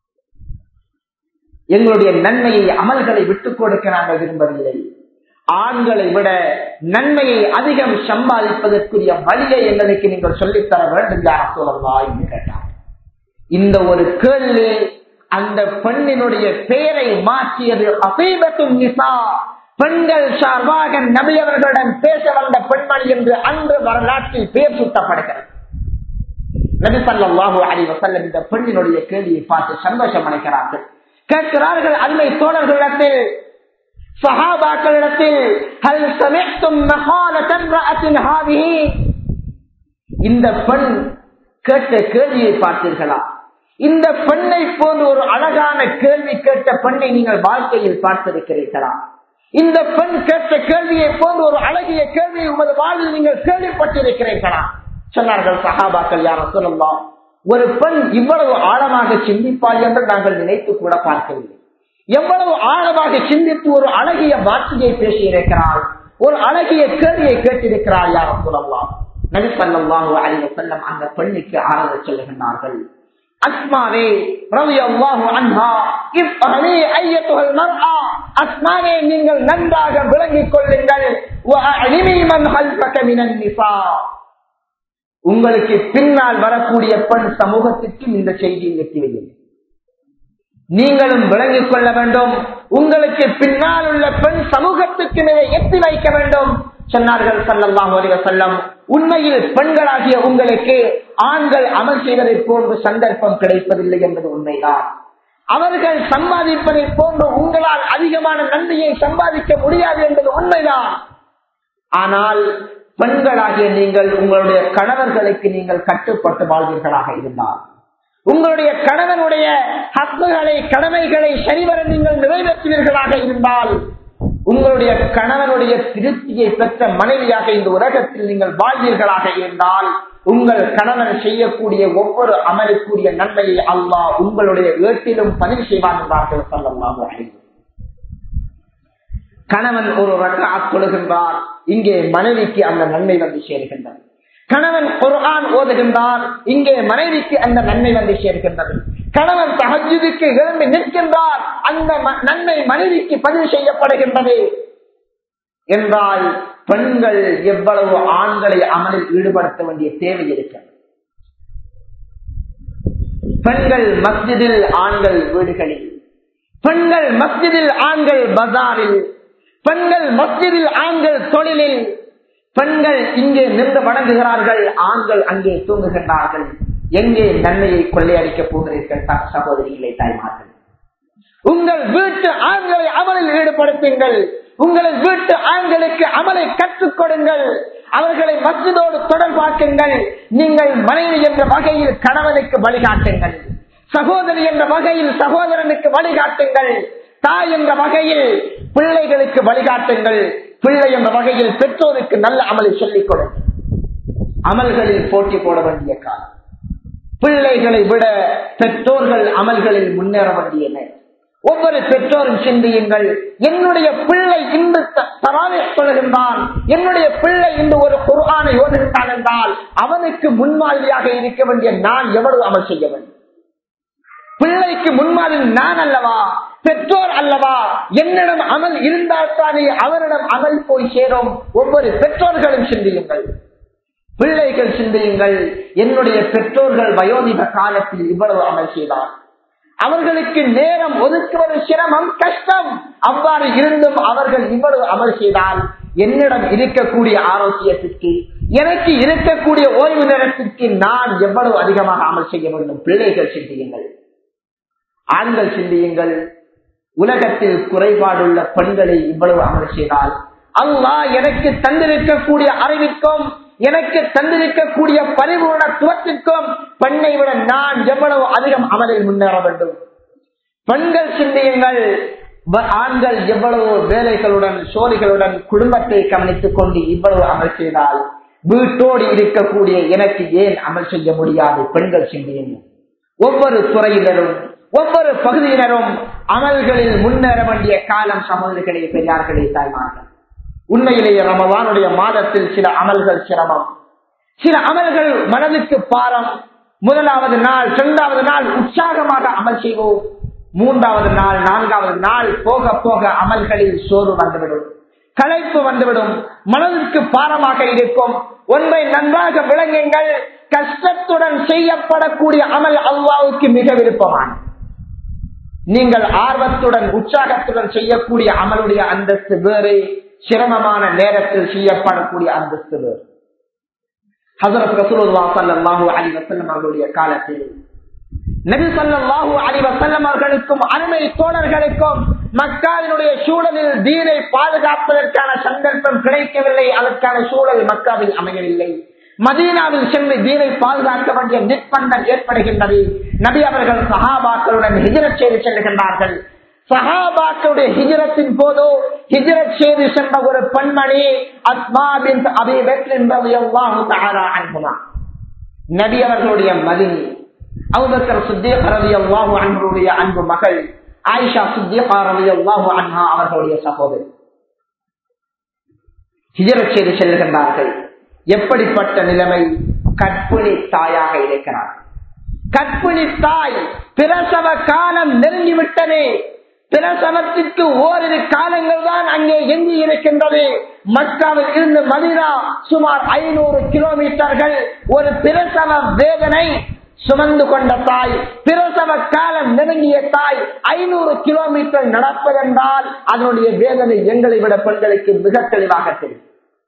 Speaker 1: எங்களுடைய நன்மையை அமல்களை விட்டுக் கொடுக்க நாங்கள் விரும்பவில்லை ஆண்களை விட நன்மையை அதிகம் சம்பாதிப்பதற்குரிய வழியை எங்களுக்கு நீங்கள் சொல்லித்தர வேண்டும் யார சொல்லலா என்று கேட்டார் இந்த ஒரு கேள்வி அந்த பெண்ணினுடைய பெயரை மாற்றியது அசைபத்தும் நிசா பெண்கள் சார்பாக நபி அவர்களிடம் பேச வந்த பெண்மணி என்று அன்று வரலாற்றில் பெயர் சுட்டப்படுகிறது நபி சல்லாஹூ அலி வசல்லம் இந்த பெண்ணினுடைய கேள்வியை பார்த்து சந்தோஷம் அடைக்கிறார்கள் கேட்கிறார்கள் அன்னை தோழர்களிடத்தில் சஹாபாக்களிடத்தில் ஹல் சமித்தும் மகாலதன் ரஅத்தின் ஹாதிஹி இந்த பெண் கேட்ட கேள்வியை பார்த்தீர்களா இந்த பெண்ணை போன்று ஒரு அழகான கேள்வி கேட்ட பெண்ணை நீங்கள் வாழ்க்கையில் பார்த்திருக்கிறீர்களா இந்த பெண் கேட்ட கேள்வியை போன்று ஒரு அழகிய கேள்வியை உமது வாழ்வில் நீங்கள் கேள்விப்பட்டிருக்கிறீர்களா சொன்னார்கள் சஹாபாக்கள் யார சொல்லலாம் ஒரு பெண் இவ்வளவு ஆழமாக சிந்திப்பாள் என்று நாங்கள் நினைத்து கூட பார்க்கவில்லை எவ்வளவு ஆழமாக சிந்தித்து ஒரு அழகிய வார்த்தையை பேசியிருக்கிறாள் ஒரு அழகிய கேள்வியை கேட்டிருக்கிறாள் யார் சொல்லலாம் நபி சல்லாஹூ அலிவ செல்லம் அந்த பெண்ணுக்கு ஆறுதல் சொல்லுகின்றார்கள் அஸ்மாவே ரவி அல்லாஹு அன்ஹா இஃப்ஹலி ஐயத்துஹல் மர்ஆ அஸ்மாவே நீங்கள் நன்றாக விளங்கிக் கொள்ளுங்கள் வஅலிமி மன் ஹல்ஃபக மினன் நிசா உங்களுக்கு பின்னால் வரக்கூடிய பெண் சமூகத்திற்கு இந்த செய்தியை எட்டி வையுங்கள் நீங்களும் விளங்கிக் கொள்ள வேண்டும் உங்களுக்கு பின்னால் உள்ள பெண் சமூகத்துக்கு நீங்கள் எத்தி வைக்க வேண்டும் சொன்னார்கள் சல்லல்லாஹு அலைஹி வஸல்லம் உண்மையில் பெண்களாகிய உங்களுக்கு ஆண்கள் அமல் செய்வதை போன்று சந்தர்ப்பம் கிடைப்பதில்லை என்பது உண்மைதான் அவர்கள் சம்பாதிப்பதை போன்று உங்களால் அதிகமான நன்மையை சம்பாதிக்க முடியாது என்பது உண்மைதான் ஆனால் பெண்களாகிய நீங்கள் உங்களுடைய கணவர்களுக்கு நீங்கள் கட்டுப்பட்டு வாழ்வீர்களாக இருந்தால் உங்களுடைய கணவனுடைய ஹக்குகளை கடமைகளை சரிவர நீங்கள் நிறைவேற்றுவீர்களாக இருந்தால் உங்களுடைய கணவனுடைய திருப்தியை பெற்ற மனைவியாக இந்த உலகத்தில் நீங்கள் வாழ்வீர்களாக இருந்தால் உங்கள் கணவன் செய்யக்கூடிய ஒவ்வொரு அமலுக்குரிய நன்மையை அல்லாஹ் உங்களுடைய ஏட்டிலும் பதிவு செய்வான் என்றார்கள் சொல்லமாக கணவன் ஒரு ரக்கா கொள்கின்றார் இங்கே மனைவிக்கு அந்த நன்மை வந்து சேர்கின்றது கணவன் குர்ஆன் ஓதுகின்றார் இங்கே மனைவிக்கு அந்த நன்மை வந்து சேர்க்கின்றது கணவன் தஹஜுதுக்கு எழுந்து நிற்கின்றார் அந்த ம- நன்மை மனைவிக்கு பதிவு செய்யப்படுகின்றது என்றால் பெண்கள் எவ்வளவு ஆண்களை அமலில் ஈடுபடுத்த வேண்டிய தேவை இருக்கிறது பெண்கள் மஸ்ஜிதில் ஆண்கள் வீடுகளில் பெண்கள் மஸ்ஜிதில் ஆண்கள் பஜாரில் பெண்கள் மஸ்ஜிதில் ஆண்கள் தொழிலில் பெண்கள் இங்கே நின்று வணங்குகிறார்கள் ஆண்கள் அங்கே தூங்குகின்றார்கள் எங்கே நன்மையை கொள்ளையடிக்கப் போகிறீர்கள் த- சகோதரிகளை தாய்மார்கள் உங்கள் வீட்டு ஆண்களை அமலில் ஈடுபடுத்துங்கள் உங்கள் வீட்டு ஆண்களுக்கு அமலை கற்றுக் கொடுங்கள் அவர்களை மஸ்ஜிதோடு தொடர்பாக்குங்கள் நீங்கள் மனைவி என்ற வகையில் கணவனுக்கு வழிகாட்டுங்கள் சகோதரி என்ற வகையில் சகோதரனுக்கு வழிகாட்டுங்கள் தாய் என்ற வகையில் பிள்ளைகளுக்கு வழிகாட்டுங்கள் பிள்ளை என்ற வகையில் பெற்றோருக்கு நல்ல அமலை சொல்லிக் கொடுங்கள் அமல்களில் போட்டி போட வேண்டிய காலம் பிள்ளைகளை விட பெற்றோர்கள் அமல்களில் முன்னேற வேண்டிய நேரம் ஒவ்வொரு பெற்றோரும் சிந்தியுங்கள் என்னுடைய பிள்ளை இன்று தராவே சொல்கின்றான் என்னுடைய பிள்ளை இன்று ஒரு குர்ஆனை ஓதுகின்றான் என்றால் அவனுக்கு முன்மாதிரியாக இருக்க வேண்டிய நான் எவ்வளவு அமல் செய்ய வேண்டும் பிள்ளைக்கு முன்மாதிரி நான் அல்லவா பெற்றோர் அல்லவா என்னிடம் அமல் இருந்தால்தானே அவரிடம் அமல் போய் சேரும் ஒவ்வொரு பெற்றோர்களும் சிந்தியுங்கள் பிள்ளைகள் சிந்தியுங்கள் என்னுடைய பெற்றோர்கள் வயோதிக காலத்தில் இவ்வளவு அமல் செய்தார் அவர்களுக்கு நேரம் ஒதுக்குவது சிரமம் கஷ்டம் அவ்வாறு இருந்தும் அவர்கள் இவ்வளவு அமல் செய்தால் என்னிடம் இருக்கக்கூடிய ஆரோக்கியத்திற்கு எனக்கு இருக்கக்கூடிய ஓய்வு நேரத்திற்கு நான் எவ்வளவு அதிகமாக அமல் செய்ய வேண்டும் பிள்ளைகள் சிந்தியுங்கள் ஆண்கள் சிந்தியுங்கள் உலகத்தில் குறைபாடுள்ள பெண்களை இவ்வளவு அமல் செய்தால் அல்லாஹ் எனக்கு தந்திருக்கக்கூடிய அறிவிற்கும் எனக்கு தந்திருக்கக்கூடிய பரிபூர்ணத்துவத்திற்கும் பெண்ணை விட நான் எவ்வளவு அதிகம் அமலில் முன்னேற வேண்டும் பெண்கள் சிந்தியுங்கள் வ- ஆண்கள் எவ்வளவு வேலைகளுடன் சோழிகளுடன் குடும்பத்தை கவனித்துக் கொண்டு இவ்வளவு அமல் செய்தால் வீட்டோடு இருக்கக்கூடிய எனக்கு ஏன் அமல் செய்ய முடியாது பெண்கள் சிந்தியுங்கள் ஒவ்வொரு துறையினரும் ஒவ்வொரு பகுதியினரும் அமல்களில் முன்னேற வேண்டிய காலம் சகோதரிகளே பெரியார்களே தாய்மார்கள் உண்மையிலேயே ரமவானுடைய மாதத்தில் சில அமல்கள் சிரமம் சில அமல்கள் மனதுக்கு பாரம் முதலாவது நாள் இரண்டாவது நாள் உற்சாகமாக அமல் செய்வோம் மூன்றாவது நாள் நான்காவது நாள் போக போக அமல்களில் சோறு வந்துவிடும் களைப்பு வந்துவிடும் மனதிற்கு பாரமாக இருக்கும் ஒன்றை நன்றாக விளங்குங்கள் கஷ்டத்துடன் செய்யப்படக்கூடிய அமல் அல்லாவுக்கு மிக விருப்பமான நீங்கள் ஆர்வத்துடன் உற்சாகத்துடன் செய்யக்கூடிய அமலுடைய அந்தஸ்து வேறு சிரமமான நேரத்தில் செய்யப்படக்கூடிய அந்தஸ்து வேறு ஹசரத் ரசூலுல்லா ஸல்லல்லாஹு அலைஹி வஸல்லம் அவர்களுடைய காலத்தில் நபி ஸல்லல்லாஹு அலைஹி வஸல்லம் அவர்களுக்கும் அருமை தோழர்களுக்கும் மக்காவினுடைய சூழலில் தீனை பாதுகாப்பதற்கான சந்தர்ப்பம் கிடைக்கவில்லை அதற்கான சூழல் மக்காவில் அமையவில்லை மதீனாவில் சென்று தீனை பாதுகாக்க வேண்டிய நிர்பந்தம் ஏற்படுகின்றது நபி அவர்கள் சஹாபாக்களுடன் ஹிஜரத் செய்து செல்கின்றார்கள் சஹாபாக்களுடைய ஹிஜரத்தின் போதோ ஹிஜரத் செய்து சென்ற ஒரு பெண்மணி அஸ்மா பின் அபி பக்ர் ரலியல்லாஹு தஆலா அன்ஹுமா நபி அவர்களுடைய மதினி அபூபக்கர் சித்திக் ரலியல்லாஹு அன்ஹுடைய அன்பு மகள் ஆயிஷா சித்திகா ரலியல்லாஹு அன்ஹா அவர்களுடைய சகோதரி ஹிஜரத் செய்து செல்கின்றார்கள் எப்படிப்பட்ட நிலைமை கற்பிணி தாயாக இருக்கிறார் கற்பிணி தாய் பிரசவ காலம் நெருங்கிவிட்டது பிரசவத்திற்கு ஓரிரு காலங்கள் தான் அங்கே எஞ்சி இருக்கின்றது மக்காவில் இருந்து மதினா சுமார் ஐநூறு கிலோமீட்டர்கள் ஒரு பிரசவ வேதனை சுமந்து கொண்ட தாய் பிரசவ காலம் நெருங்கிய தாய் ஐநூறு கிலோமீட்டர் நடப்பதென்றால் அதனுடைய வேதனை எங்களை விட பெண்களுக்கு மிக தெளிவாக தெரியும்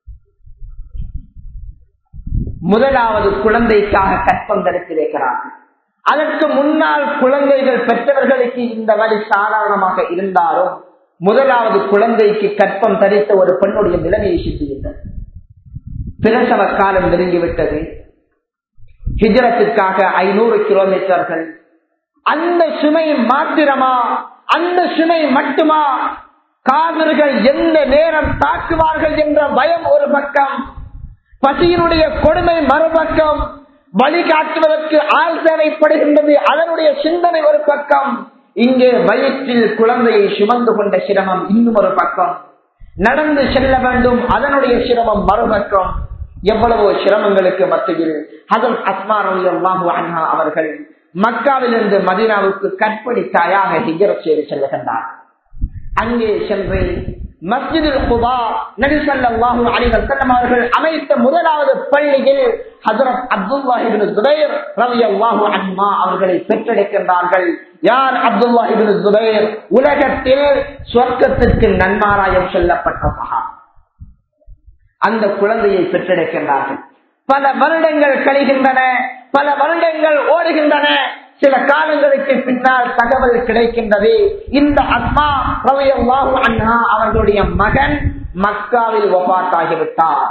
Speaker 1: முதலாவது குழந்தைக்காக கற்பம் தரித்திருக்கிறார்கள் அதற்கு முன்னால் குழந்தைகள் பெற்றவர்களுக்கு இந்த வழி சாதாரணமாக இருந்தாலும் முதலாவது குழந்தைக்கு கற்பம் தரித்த ஒரு பெண்ணுடைய நிலைமையை சிந்தியுங்கள் பிரசவ காலம் நெருங்கிவிட்டது ஹிஜரத்திற்காக ஐநூறு கிலோமீட்டர்கள் அந்த சுமை மாத்திரமா அந்த சுமை மட்டுமா காவிர்கள் எந்த நேரம் தாக்குவார்கள் என்ற பயம் ஒரு பக்கம் பசியினுடைய கொடுமை மறுபக்கம் வழிகாட்டுவதற்கு ஆள் தேவைப்படுகின்றது அதனுடைய சிந்தனை ஒரு பக்கம் இங்கே வயிற்றில் குழந்தையை சுமந்து கொண்ட சிரமம் இன்னும் ஒரு பக்கம் நடந்து செல்ல வேண்டும் அதனுடைய சிரமம் மறுபக்கம் எவ்வளவோ சிரமங்களுக்கு மத்தியில் ஹசன் அஸ்மார் அல்லாஹு அன்ஹா அவர்கள் மக்காவிலிருந்து மதீனாவுக்கு கற்பணி தாயாக ஹிஜரத் செய்து செல்லுகின்றார் அங்கே சென்று மஸ்ஜிதில் குபா நபி ஸல்லல்லாஹு அலைஹி வஸல்லம் அவர்கள் அமைத்த முதலாவது பள்ளியில் ஹஜரத் அப்துல்லாஹ் இப்னு ஜுபைர் ரலியல்லாஹு அன்ஹு அவர்களை பெற்றெடுக்கின்றார்கள் யார் அப்துல்லாஹ் இப்னு ஜுபைர் உலகத்தில் சொர்க்கத்திற்கு நன்மாராயம் சொல்லப்பட்ட மகா அந்த குழந்தையை பெற்றெடுக்கின்றார்கள் பல வருடங்கள் கழிகின்றன பல வருடங்கள் ஓடுகின்றன சில காலங்களுக்கு பின்னால் தகவல் கிடைக்கின்றது இந்த அத்மா ரவியல்லாஹு அண்ணா அவர்களுடைய மகன் மக்காவில் ஒபாத்தாகிவிட்டார்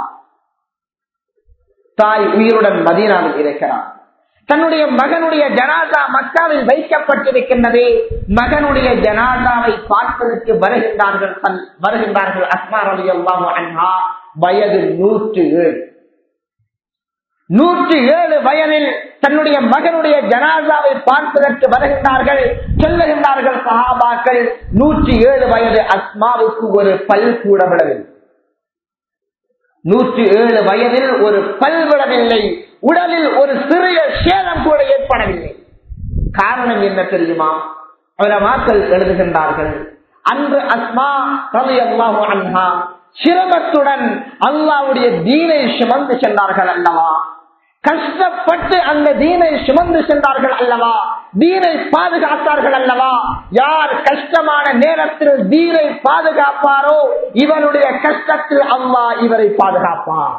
Speaker 1: தாய் உயிருடன் மதீனாவில் இருக்கிறார் தன்னுடைய மகனுடைய ஜனாதா மக்காவில் வைக்கப்பட்டிருக்கின்றது மகனுடைய ஜனாதாவை பார்ப்பதற்கு வருகின்றார்கள் வருகின்றார்கள் அஸ்மா ரவி அல்லாஹு அண்ணா வயது நூற்று ஏழு நூற்றி ஏழு வயதில் தன்னுடைய மகனுடைய ஜனாதாவை பார்ப்பதற்கு வருகின்றார்கள் சொல்லுகின்றார்கள் சஹாபாக்கள் நூற்றி ஏழு வயது அஸ்மாவுக்கு ஒரு பல் கூட விடவில்லை நூற்றி ஏழு வயதில் ஒரு பல் விடவில்லை உடலில் ஒரு சிறிய சேதம் கூட ஏற்படவில்லை காரணம் என்ன தெரியுமா மக்கள் எழுதுகின்றார்கள் அன்று அஸ்மா ரவி அல்லாஹு அன்ஹா சிரமத்துடன் அல்லாவுடைய தீனை சுமந்து சென்றார்கள் அல்லவா கஷ்டப்பட்டு அந்த தீனை சுமந்து சென்றார்கள் அல்லவா தீனை பாதுகாத்தார்கள் அல்லவா யார் கஷ்டமான நேரத்தில் தீனை பாதுகாப்பாரோ இவனுடைய கஷ்டத்தில் அல்லாஹ் இவரை பாதுகாப்பார்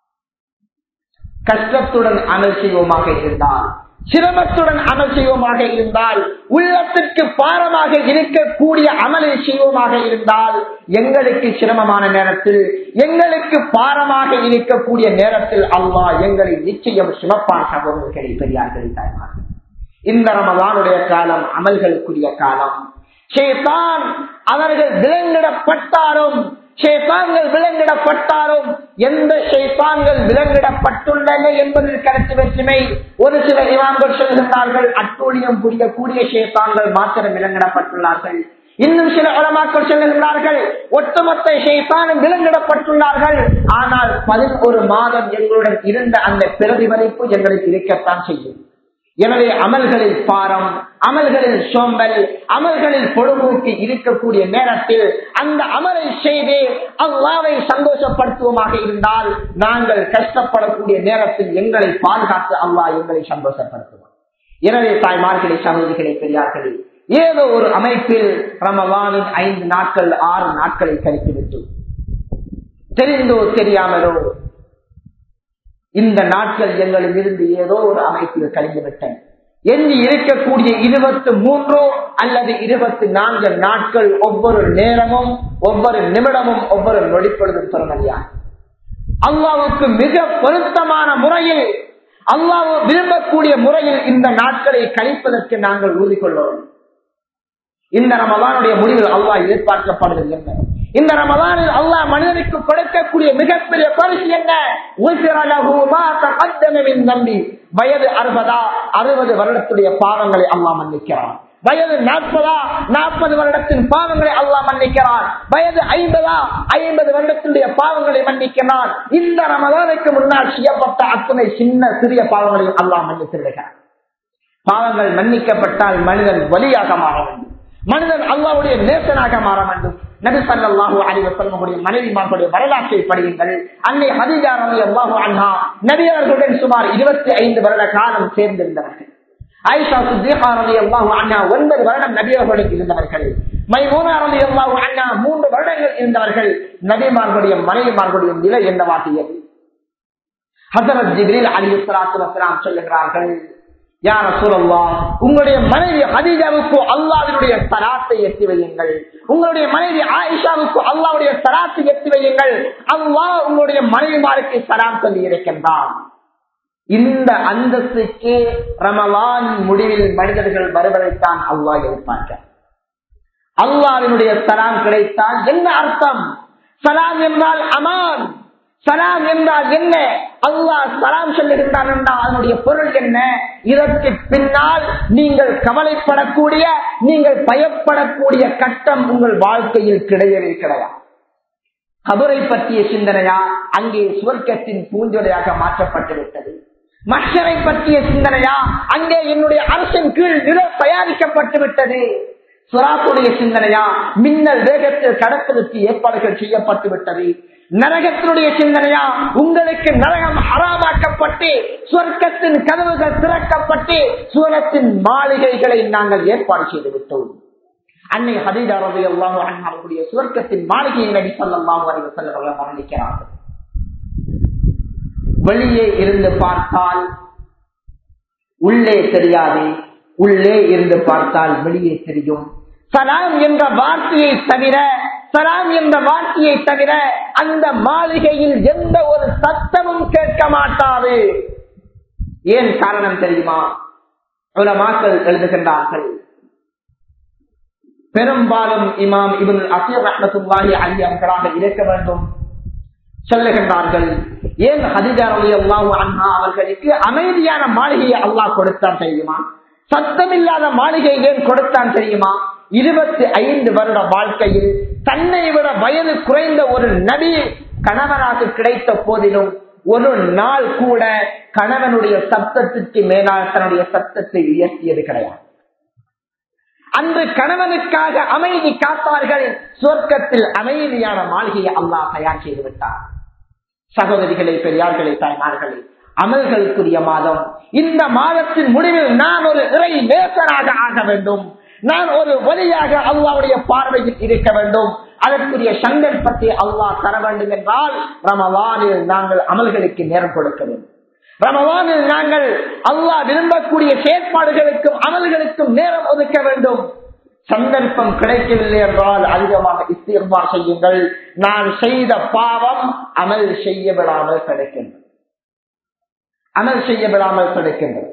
Speaker 1: கஷ்டத்துடன் அமல் செய்வோமாக இருந்தால் சிரமத்துடன் அமல் செய்வோமாக இருந்தால் உள்ளத்திற்கு பாரமாக இருக்கக்கூடிய அமலை செய்வோமாக இருந்தால் எங்களுக்கு சிரமமான நேரத்தில் எங்களுக்கு பாரமாக இருக்கக்கூடிய நேரத்தில் அல்லாஹ் எங்களை நிச்சயம் சுமப்பான் சகோதரர்களை பெரியார்களை தாய்மார்கள் இந்த ரமதானுடைய காலம் அமல்களுக்குரிய காலம் சேத்தான் அவர்கள் விலங்கிடப்பட்டாலும் ஷேத்தான்கள் விலங்கிடப்பட்டாலும் எந்த ஷேத்தான்கள் விலங்கிடப்பட்டுள்ளன என்பதில் கருத்து வெற்றுமை ஒரு சில இமாம்கள் சொல்கின்றார்கள் அட்டூழியம் புரியக்கூடிய ஷேத்தான்கள் மாத்திரம் விலங்கிடப்பட்டுள்ளார்கள் இன்னும் சில உலமாக்கள் சொல்லுகின்றார்கள் ஒட்டுமொத்த ஷேத்தானும் விலங்கிடப்பட்டுள்ளார்கள் ஆனால் பதினொரு மாதம் எங்களுடன் இருந்த அந்த பிரதிபலிப்பு எங்களுக்கு இருக்கத்தான் செய்யும் எனவே அமல்களில் பாரம் அமல்களில் சோம்பல் அமல்களில் பொழுதுக்கு இருக்கக்கூடிய நேரத்தில் அந்த அமலை செய்து அல்லாவை சந்தோஷப்படுத்துவோமாக இருந்தால் நாங்கள் கஷ்டப்படக்கூடிய நேரத்தில் எங்களை பாதுகாத்து அல்லா எங்களை சந்தோஷப்படுத்துவோம் எனவே தாய்மார்களே சகோதரிகளை பெரியார்களே ஏதோ ஒரு அமைப்பில் ரமவானின் ஐந்து நாட்கள் ஆறு நாட்களை கழித்துவிட்டு தெரிந்தோ தெரியாமலோ இந்த நாட்கள் எங்களில் இருந்து ஏதோ ஒரு அமைப்பில் கழிந்துவிட்டன எண்ணி இருக்கக்கூடிய இருபத்தி மூன்றோ அல்லது இருபத்தி நான்கு நாட்கள் ஒவ்வொரு நேரமும் ஒவ்வொரு நிமிடமும் ஒவ்வொரு நொடிப்பொழுதும் பெருமதியா அல்லாவுக்கு மிக பொருத்தமான முறையில் அல்லாவு விரும்பக்கூடிய முறையில் இந்த நாட்களை கழிப்பதற்கு நாங்கள் உறுதி கொள்வோம் இந்த ரமதானுடைய முடிவில் அல்லாஹ் எதிர்பார்க்கப்படுவது என்ன இந்த ரமதானில் அல்லாஹ் மனிதனுக்கு கொடுக்கக்கூடிய மிகப்பெரிய பரிசு என்ன நம்பி வயது அறுபதா அறுபது வருடத்துடைய பாவங்களை அல்லாஹ் மன்னிக்கிறான் வயது நாற்பதா நாற்பது வருடத்தின் பாவங்களை அல்லாஹ் மன்னிக்கிறான் வயது ஐம்பதா ஐம்பது வருடத்தினுடைய பாவங்களை மன்னிக்கிறான் இந்த ரமதானுக்கு முன்னால் செய்யப்பட்ட அத்தனை சின்ன சிறிய பாவங்களையும் அல்லாஹ் மன்னித்திருக்கிறார் பாவங்கள் மன்னிக்கப்பட்டால் மனிதன் வழியாக மாற வேண்டும் மனிதன் அல்லாவுடைய நேசனாக மாற வேண்டும் நபி சல்லாஹூ அலிவசல்முடைய மனைவிமார்களுடைய வரலாற்றை படியுங்கள் அன்னை ஹதிஜா ரவி அல்லாஹூ அண்ணா நபி அவர்களுடன் சுமார் இருபத்தி ஐந்து வருட காலம் சேர்ந்திருந்தவர்கள் ஆயிஷா சுத்தீகா ரவி அல்லாஹூ அண்ணா ஒன்பது வருடம் நபி அவர்களுக்கு இருந்தவர்கள் மைமூனா ரவி அல்லாஹூ அண்ணா மூன்று வருடங்கள் இருந்தவர்கள் நபிமார்களுடைய மனைவிமார்களுடைய நிலை என்னவாகியது ஹசரத் ஜிப்ரீல் அலி சலாத்து வசலாம் சொல்லுகிறார்கள் யார சூழல்லா உங்களுடைய மனைவி ஹதீஜாவுக்கு அல்லாவினுடைய தராத்தை எத்தி வையுங்கள் உங்களுடைய மனைவி ஆயிஷாவுக்கு அல்லாவுடைய தராத்தை எத்தி வையுங்கள் அல்லா உங்களுடைய மனைவிமாருக்கு சலாம் சொல்லி இருக்கின்றான் இந்த அந்தஸ்துக்கு ரமலான் முடிவில் மனிதர்கள் வருவதைத்தான் அல்லாஹ் எதிர்பார்க்க அல்லாவினுடைய சலாம் கிடைத்தால் என்ன அர்த்தம் சலாம் என்றால் அமான் சலாம் என்றால் என்ன அல்லாஹ் சலாம் சொல்லுகின்றான் என்றால் அதனுடைய பொருள் என்ன இதற்கு பின்னால் நீங்கள் கவலைப்படக்கூடிய நீங்கள் பயப்படக்கூடிய கட்டம் உங்கள் வாழ்க்கையில் கிடையவே கிடையாது கபரை பற்றிய சிந்தனையா அங்கே சுவர்க்கத்தின் பூஞ்சொலையாக மாற்றப்பட்டு விட்டது மஷரை பற்றிய சிந்தனையா அங்கே என்னுடைய அரசின் கீழ் நில தயாரிக்கப்பட்டு விட்டது சுறாத்துடைய சிந்தனையா மின்னல் வேகத்தில் கடப்பதற்கு ஏற்பாடுகள் செய்யப்பட்டு விட்டது நரகத்தினுடைய சிந்தனையா உங்களுக்கு நரகம் அறாமாக்கப்பட்டு சுவர்க்கத்தின் கதவுகள் திறக்கப்பட்டு சுவரத்தின் மாளிகைகளை நாங்கள் ஏற்பாடு செய்து விட்டோம் அன்னை ஹதீஜா ரவி அல்லாஹ் அவர்களுடைய சுவர்க்கத்தின் மாளிகையை நபி சொல்லாஹ் அறிவசல்ல வர்ணிக்கிறார்கள் வெளியே இருந்து பார்த்தால் உள்ளே தெரியாது உள்ளே இருந்து பார்த்தால் வெளியே தெரியும் சலாம் என்ற வார்த்தையை தவிர சலாம் என்ற வார்த்தையை தவிர அந்த மாளிகையில் எந்த ஒரு சத்தமும் கேட்க மாட்டாது ஏன் காரணம் தெரியுமா மக்கள் எழுதுகின்றார்கள் பெரும்பாலும் இமாம் இவன் அசீர் ரஹமத்துல்லாஹி அலி அவர்களாக இருக்க வேண்டும் சொல்லுகின்றார்கள் ஏன் ஹதிஜார் அலி அல்லாஹு அண்ணா அவர்களுக்கு அமைதியான மாளிகையை அல்லாஹ் கொடுத்தான் தெரியுமா சத்தமில்லாத மாளிகை ஏன் கொடுத்தான் தெரியுமா இருபத்தி ஐந்து வருட வாழ்க்கையில் தன்னை விட வயது குறைந்த ஒரு நபி கணவனாக கிடைத்த போதிலும் ஒரு நாள் கூட கணவனுடைய சப்தத்திற்கு மேலால் தன்னுடைய சத்தத்தை உயர்த்தியது கிடையாது அன்று கணவனுக்காக அமைதி காத்தார்கள் சொர்க்கத்தில் அமைதியான மாளிகையை அல்லாஹ் தயார் செய்து விட்டார் சகோதரிகளை பெரியார்களே தாய்மார்களே அமல்களுக்குரிய மாதம் இந்த மாதத்தின் முடிவில் நான் ஒரு இறை நேசராக ஆக வேண்டும் நான் ஒரு வழியாக அல்லாவுடைய பார்வையில் இருக்க வேண்டும் அதற்குரிய சந்தர்ப்பத்தை அல்லாஹ் தர வேண்டும் என்றால் ரமவானில் நாங்கள் அமல்களுக்கு நேரம் கொடுக்க வேண்டும் ரமவானில் நாங்கள் அல்லாஹ் விரும்பக்கூடிய செயற்பாடுகளுக்கும் அமல்களுக்கும் நேரம் ஒதுக்க வேண்டும் சந்தர்ப்பம் கிடைக்கவில்லை என்றால் அதிகமாக இஸ்திர்மா செய்யுங்கள் நான் செய்த பாவம் அமல் செய்ய விடாமல் கிடைக்கின்றது அமல் செய்ய விடாமல் கிடைக்கின்றது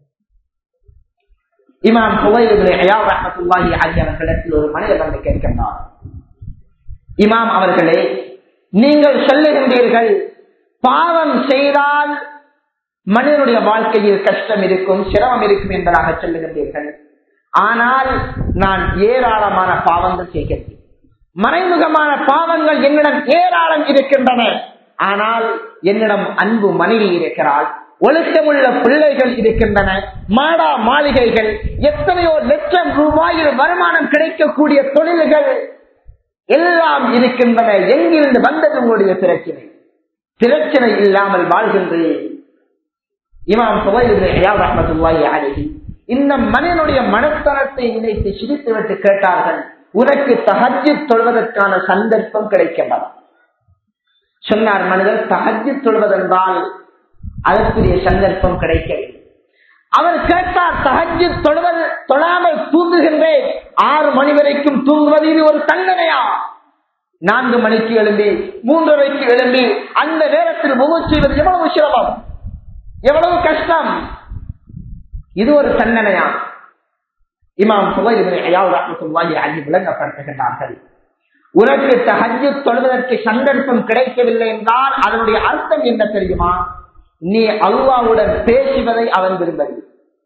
Speaker 1: இமாம் புகையிலாஹி ஆகியவர்களிடத்தில் ஒரு மனிதர் வந்து கேட்கின்றார் இமாம் அவர்களே நீங்கள் சொல்லுகின்றீர்கள் பாவம் செய்தால் மனிதனுடைய வாழ்க்கையில் கஷ்டம் இருக்கும் சிரமம் இருக்கும் என்பதாக சொல்லுகின்றீர்கள் ஆனால் நான் ஏராளமான பாவங்கள் செய்கின்றேன் மறைமுகமான பாவங்கள் என்னிடம் ஏராளம் இருக்கின்றன ஆனால் என்னிடம் அன்பு மனைவி இருக்கிறாள் ஒழுக்கமுள்ள பிள்ளைகள் இருக்கின்றன மாடா மாளிகைகள் எத்தனையோ லட்சம் ரூபாயில் வருமானம் கிடைக்கக்கூடிய தொழில்கள் எல்லாம் இருக்கின்றன எங்கிருந்து வந்தது உங்களுடைய பிரச்சனை பிரச்சனை இல்லாமல் வாழ்கின்றேன் இமாம் சுவையுல்லாஹி அழகி இந்த மனிதனுடைய மனத்தனத்தை நினைத்து சிரித்துவிட்டு கேட்டார்கள் உனக்கு தகஜி தொழுவதற்கான சந்தர்ப்பம் கிடைக்கின்றது சொன்னார் மனிதர் தகஜி தொழுவதென்றால் அதற்குரிய சந்தர்ப்பம் கிடைக்கவில்லை அவர் கேட்டார் தகஜி தொழுவது தொழாமல் தூங்குகின்றேன் ஆறு மணி வரைக்கும் தூங்குவது இது ஒரு தண்டனையா நான்கு மணிக்கு எழும்பி மூன்றரைக்கு எழும்பி அந்த நேரத்தில் முகம் செய்வது எவ்வளவு சிரமம் எவ்வளவு கஷ்டம் இது ஒரு தண்டனையா இமாம் சுவையாவுல்லாஹி அள்ளி விளங்கப்படுத்துகின்றார்கள் உனக்கு தஹஜு தொழுவதற்கு சந்தர்ப்பம் கிடைக்கவில்லை என்றால் அதனுடைய அர்த்தம் என்ன தெரியுமா நீ அல்லாவுடன் பேசுவதை அவன் விரும்பவில்லை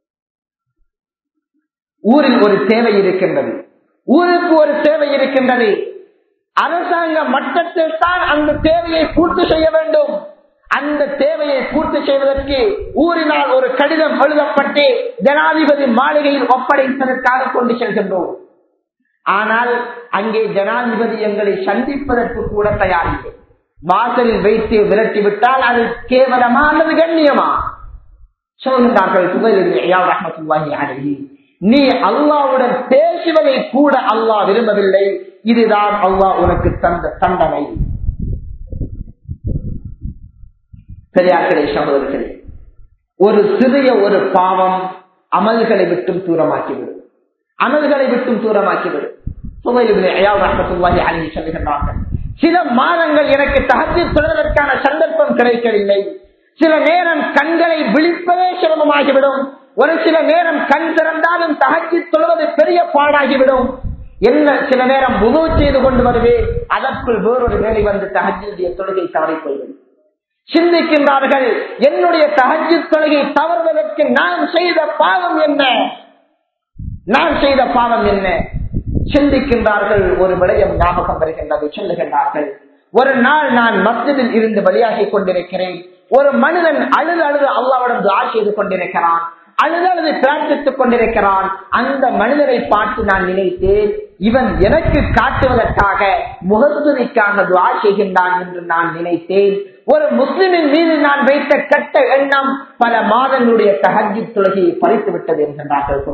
Speaker 1: ஊரில் ஒரு தேவை இருக்கின்றது ஊருக்கு ஒரு தேவை இருக்கின்றது அரசாங்க மட்டத்தில் தான் அந்த தேவையை பூர்த்தி செய்ய வேண்டும் அந்த தேவையை பூர்த்தி செய்வதற்கு ஊரினால் ஒரு கடிதம் எழுதப்பட்டு ஜனாதிபதி மாளிகையில் ஒப்படைப்பதற்காக கொண்டு செல்கின்றோம் ஆனால் அங்கே ஜனாதிபதி எங்களை சந்திப்பதற்கு கூட தயாரில்லை வாசலில் வைத்து விரட்டி விட்டால் அது கேவலமா அல்லது கண்ணியமா சொல்கின்றார்கள் புகழில் நீ அல்லாவுடன் பேசுவதை கூட அல்லாஹ் விரும்பவில்லை இதுதான் அல்லாஹ் உனக்கு தந்த தண்டனை பெரியார்களே சகோதரர்களே ஒரு சிறிய ஒரு பாவம் அமல்களை விட்டும் தூரமாக்கிவிடும் அமல்களை விட்டும் தூரமாக்கிவிடும் அழகி சொல்லுகின்றார்கள் சில மாதங்கள் எனக்கு தகஜி சொல்வதற்கான சந்தர்ப்பம் கிடைக்கவில்லை சில நேரம் கண்களை விழிப்பதே சிரமமாகிவிடும் ஒரு சில நேரம் கண் திறந்தாலும் தகஜி சொல்வது பெரிய பாடாகிவிடும் என்ன சில நேரம் முழு செய்து கொண்டு வருவேன் அதற்குள் வேறொரு வேலை வந்து தகஜியுடைய தொழுகை தவறி போய்விடும் சிந்திக்கின்றார்கள் என்னுடைய தகஜி தொழுகை தவறுவதற்கு நான் செய்த பாவம் என்ன நான் செய்த பாவம் என்ன சிந்திக்கின்றார்கள் ஒரு விடயம் ஞாபகம் வருகின்றது சொல்லுகின்றார்கள் ஒரு நாள் நான் மஸ்ஜிதில் இருந்து வெளியாகி கொண்டிருக்கிறேன் ஒரு மனிதன் அழுது அழுது அல்லாவிடம் துவா செய்து கொண்டிருக்கிறான் அழுது அழுது பிரார்த்தித்துக் கொண்டிருக்கிறான் அந்த மனிதரை பார்த்து நான் நினைத்தேன் இவன் எனக்கு காட்டுவதற்காக முகத்துதிக்காக துவா செய்கின்றான் என்று நான் நினைத்தேன் ஒரு முஸ்லிமின் மீது நான் வைத்த கட்ட எண்ணம் பல மாதங்களுடைய தகஜி தொழுகையை பறித்து விட்டது என்கின்றார்கள்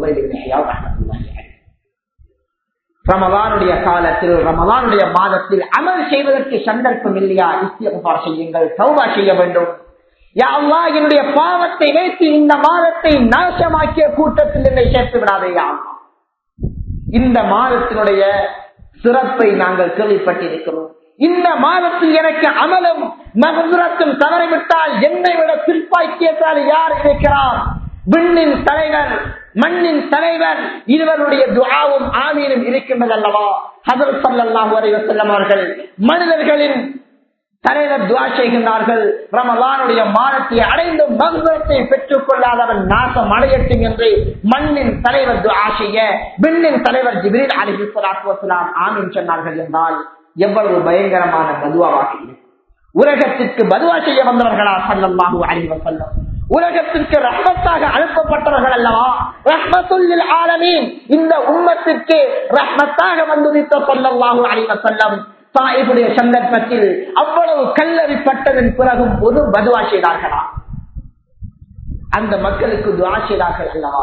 Speaker 1: ரமதானுடைய காலத்தில் ரமதானுடைய மாதத்தில் அமல் செய்வதற்கு சந்தர்ப்பம் இல்லையா இஸ்தியபா செய்யுங்கள் சௌபா செய்ய வேண்டும் யாவா என்னுடைய பாவத்தை வைத்து இந்த மாதத்தை நாசமாக்கிய கூட்டத்தில் என்னை சேர்த்து விடாதே யாவா இந்த மாதத்தினுடைய சிறப்பை நாங்கள் கேள்விப்பட்டிருக்கிறோம் இந்த மாதத்தில் எனக்கு அமலும் மகசுரத்தும் தவறிவிட்டால் என்னை விட பிற்பாக்கியத்தால் யார் இருக்கிறார் விண்ணின் தலைவர் மண்ணின் தலைவர் இருவருடைய துவாவும் ஆமீனும் இருக்கின்றது அல்லவா ஹசர் சல்லாஹூ அலைவசல்லம் அவர்கள் மனிதர்களின் தலைவர் துவா செய்கின்றார்கள் ரமலானுடைய மாதத்தை அடைந்து மகுரத்தை பெற்றுக் கொள்ளாதவன் நாசம் அடையட்டும் என்று மண்ணின் தலைவர் துவா செய்ய விண்ணின் தலைவர் ஜிபிரில் அலிஹிஸ்வலாம் ஆமீன் சொன்னார்கள் என்றால் எவ்வளவு பயங்கரமான பதுவாவாக இருக்கும் உலகத்திற்கு பதுவா செய்ய வந்தவர்களா சல்லல்லாஹு அலிவ சொல்லம் உலகத்திற்கு ரஹ்மத்தாக அனுப்பப்பட்டவர்கள் அல்லவா ரஹ்மத்துல்லில் ஆலமீன் இந்த உம்மத்திற்கு ரஹ்மத்தாக வந்துவித்த சொல்லல்லாஹு அலிவ சொல்லம் தாயினுடைய சந்தர்ப்பத்தில் அவ்வளவு கல்லறிப்பட்டதன் பிறகும் ஒரு பதுவா செய்தார்களா அந்த மக்களுக்கு துவா செய்தார்கள் அல்லவா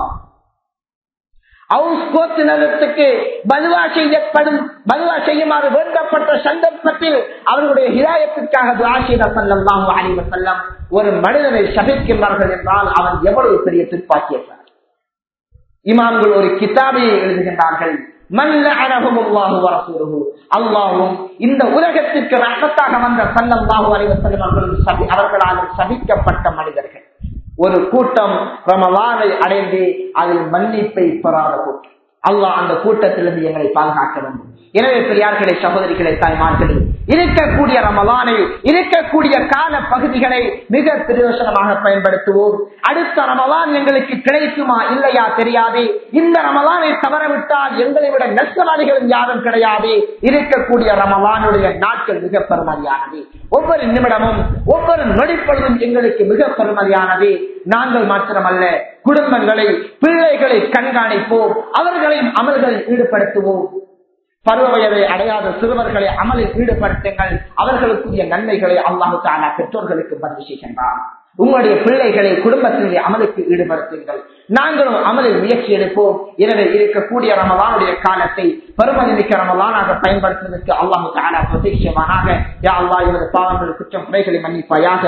Speaker 1: கோத்தினத்துக்கு பதுவா செய்யப்படும் பதுவா செய்யுமாறு வேண்டப்பட்ட சந்தர்ப்பத்தில் அவர்களுடைய ஹிதாயத்திற்காக துவா செய்த செல்லம் அணிவ செல்லம் ஒரு மனிதனை சகிக்கின்றார்கள் என்றால் அவன் எவ்வளவு பெரிய துப்பாக்கியவர் இமாம்கள் ஒரு கிதாபையை எழுதுகின்றார்கள் அல்லாவும் இந்த உலகத்திற்கு ரத்தத்தாக வந்த சல்லல்லாஹு அறிவசல்லம் அவர்கள் அவர்களால் சபிக்கப்பட்ட மனிதர்கள் ஒரு கூட்டம் ரமலானை அடைந்து அதில் மன்னிப்பை பெறாத கூட்டம் அல்லாஹ் அந்த கூட்டத்திலிருந்து எங்களை பாதுகாக்க வேண்டும் எனவே பெரியார்களே சகோதரிகளை தாய்மார்களே இருக்கக்கூடிய ரமலானை இருக்கக்கூடிய கால பகுதிகளை மிக பிரயோசனமாக பயன்படுத்துவோம் அடுத்த ரமலான் எங்களுக்கு கிடைக்குமா இல்லையா தெரியாது இந்த ரமலானை தவறவிட்டால் எங்களை விட நஷ்டவாதிகளும் யாரும் கிடையாது இருக்கக்கூடிய ரமலானுடைய நாட்கள் மிக பெருமதியானது ஒவ்வொரு நிமிடமும் ஒவ்வொரு நொடிப்பொழுதும் எங்களுக்கு மிக பெருமதியானது நாங்கள் மாத்திரமல்ல குடும்பங்களை பிள்ளைகளை கண்காணிப்போம் அவர்களையும் அமல்களில் ஈடுபடுத்துவோம் பருவ வயதை அடையாத சிறுவர்களை அமலில் ஈடுபடுத்துங்கள் அவர்களுக்குரிய நன்மைகளை அல்லாஹு தாலா பெற்றோர்களுக்கு பதிவு செய்கின்றார் உங்களுடைய பிள்ளைகளை குடும்பத்தினுடைய அமலுக்கு ஈடுபடுத்துங்கள் நாங்களும் அமலில் முயற்சி எடுப்போம் எனவே இருக்கக்கூடிய ரமலானுடைய காலத்தை பெருமதிமிக்க ரமலானாக பயன்படுத்துவதற்கு அல்லாஹு தாலா பிரதீட்சமானாக யா அல்லா இவரது பாவங்கள் குற்றம் குறைகளை மன்னிப்பாயாக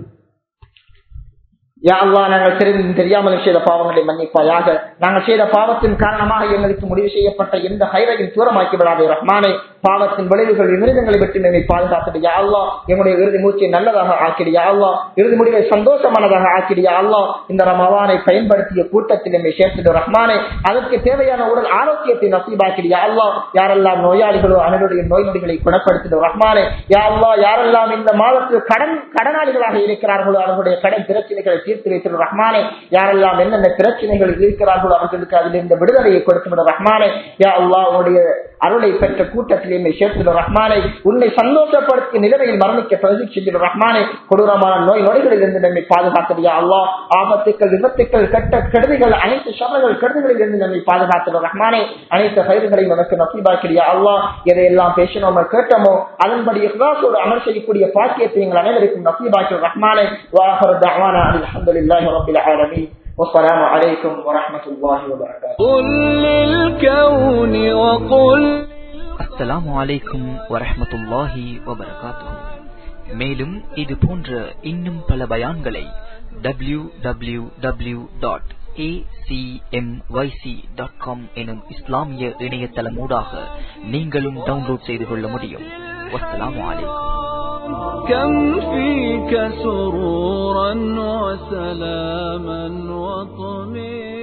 Speaker 1: யா அல்லா நாங்கள் தெரிந்து தெரியாமல் செய்த பாவங்களை மன்னிப்பாயாக நாங்கள் செய்த பாவத்தின் காரணமாக எங்களுக்கு முடிவு செய்யப்பட்ட எந்த ஹைரையும் தூரமாக்கி விடாதே ரஹ்மானை பாவத்தின் விளைவுகள் விருதங்களை விட்டு நம்மை பாதுகாத்துடு யா அல்லா எங்களுடைய இறுதி மூச்சை நல்லதாக ஆக்கிடு யா அல்லா இறுதி முடிவை சந்தோஷமானதாக ஆக்கிடு யா அல்லா இந்த ரமவானை பயன்படுத்திய கூட்டத்தில் நம்மை சேர்த்துடு ரஹ்மானை அதற்கு தேவையான உடல் ஆரோக்கியத்தை நசீபாக்கிடு யா அல்லா யாரெல்லாம் நோயாளிகளோ அவர்களுடைய நோய் நொடிகளை குணப்படுத்திடு ரஹ்மானை யா அல்லா யாரெல்லாம் இந்த மாதத்தில் கடன் கடனாளிகளாக இருக்கிறார்களோ அவர்களுடைய கடன் பிரச்சனைகளை தீர்த்து வைத்திரு ரஹ்மானே யாரெல்லாம் என்னென்ன பிரச்சனைகள் இருக்கிறார்களோ அவர்களுக்கு அதில் இந்த விடுதலையை கொடுத்து ரஹ்மானே யா அல்லா உடைய அருளை பெற்ற கூட்டத்தில் என்னை சேர்த்து ரஹ்மானை உன்னை சந்தோஷப்படுத்திய நிலைமையில் மரணிக்க பிரதி செஞ்சு ரஹ்மானை கொடூரமான நோய் நொடிகளில் இருந்து நம்மை பாதுகாத்தது யா அல்லா ஆபத்துக்கள் விபத்துக்கள் கட்ட கெடுதிகள் அனைத்து சபைகள் கெடுதிகளில் இருந்து நம்மை பாதுகாத்தது ரஹ்மானே அனைத்து பயிர்களையும் நமக்கு நசீபாக்கிறியா அல்லா எதையெல்லாம் பேசினோமோ கேட்டோமோ அதன்படி இஹ்லாசோடு அமல் செய்யக்கூடிய பாக்கியத்தை எங்கள் அனைவருக்கும் நசீபாக்கிற ரஹ்மானை வாஹர் தவானா அல்ஹம்துலில்லாஹி ரப்பில் ஆலமீன் والسلام عليكم ورحمة الله وبركاته
Speaker 2: قل للكون وقل
Speaker 3: அஸ்ஸலாமு அலைக்கும் வரஹ்மத்துல்லாஹி வபரகாத்துஹு மேலும் இது போன்ற இன்னும் பல பயான்களை W W W dot dot com எனும் இஸ்லாமிய இணையதளமூடாக நீங்களும் டவுன்லோட் செய்து கொள்ள முடியும் வஸ்ஸலாமு அலைக்கும்
Speaker 2: كم فيك سرورا وسلاما وطمئنا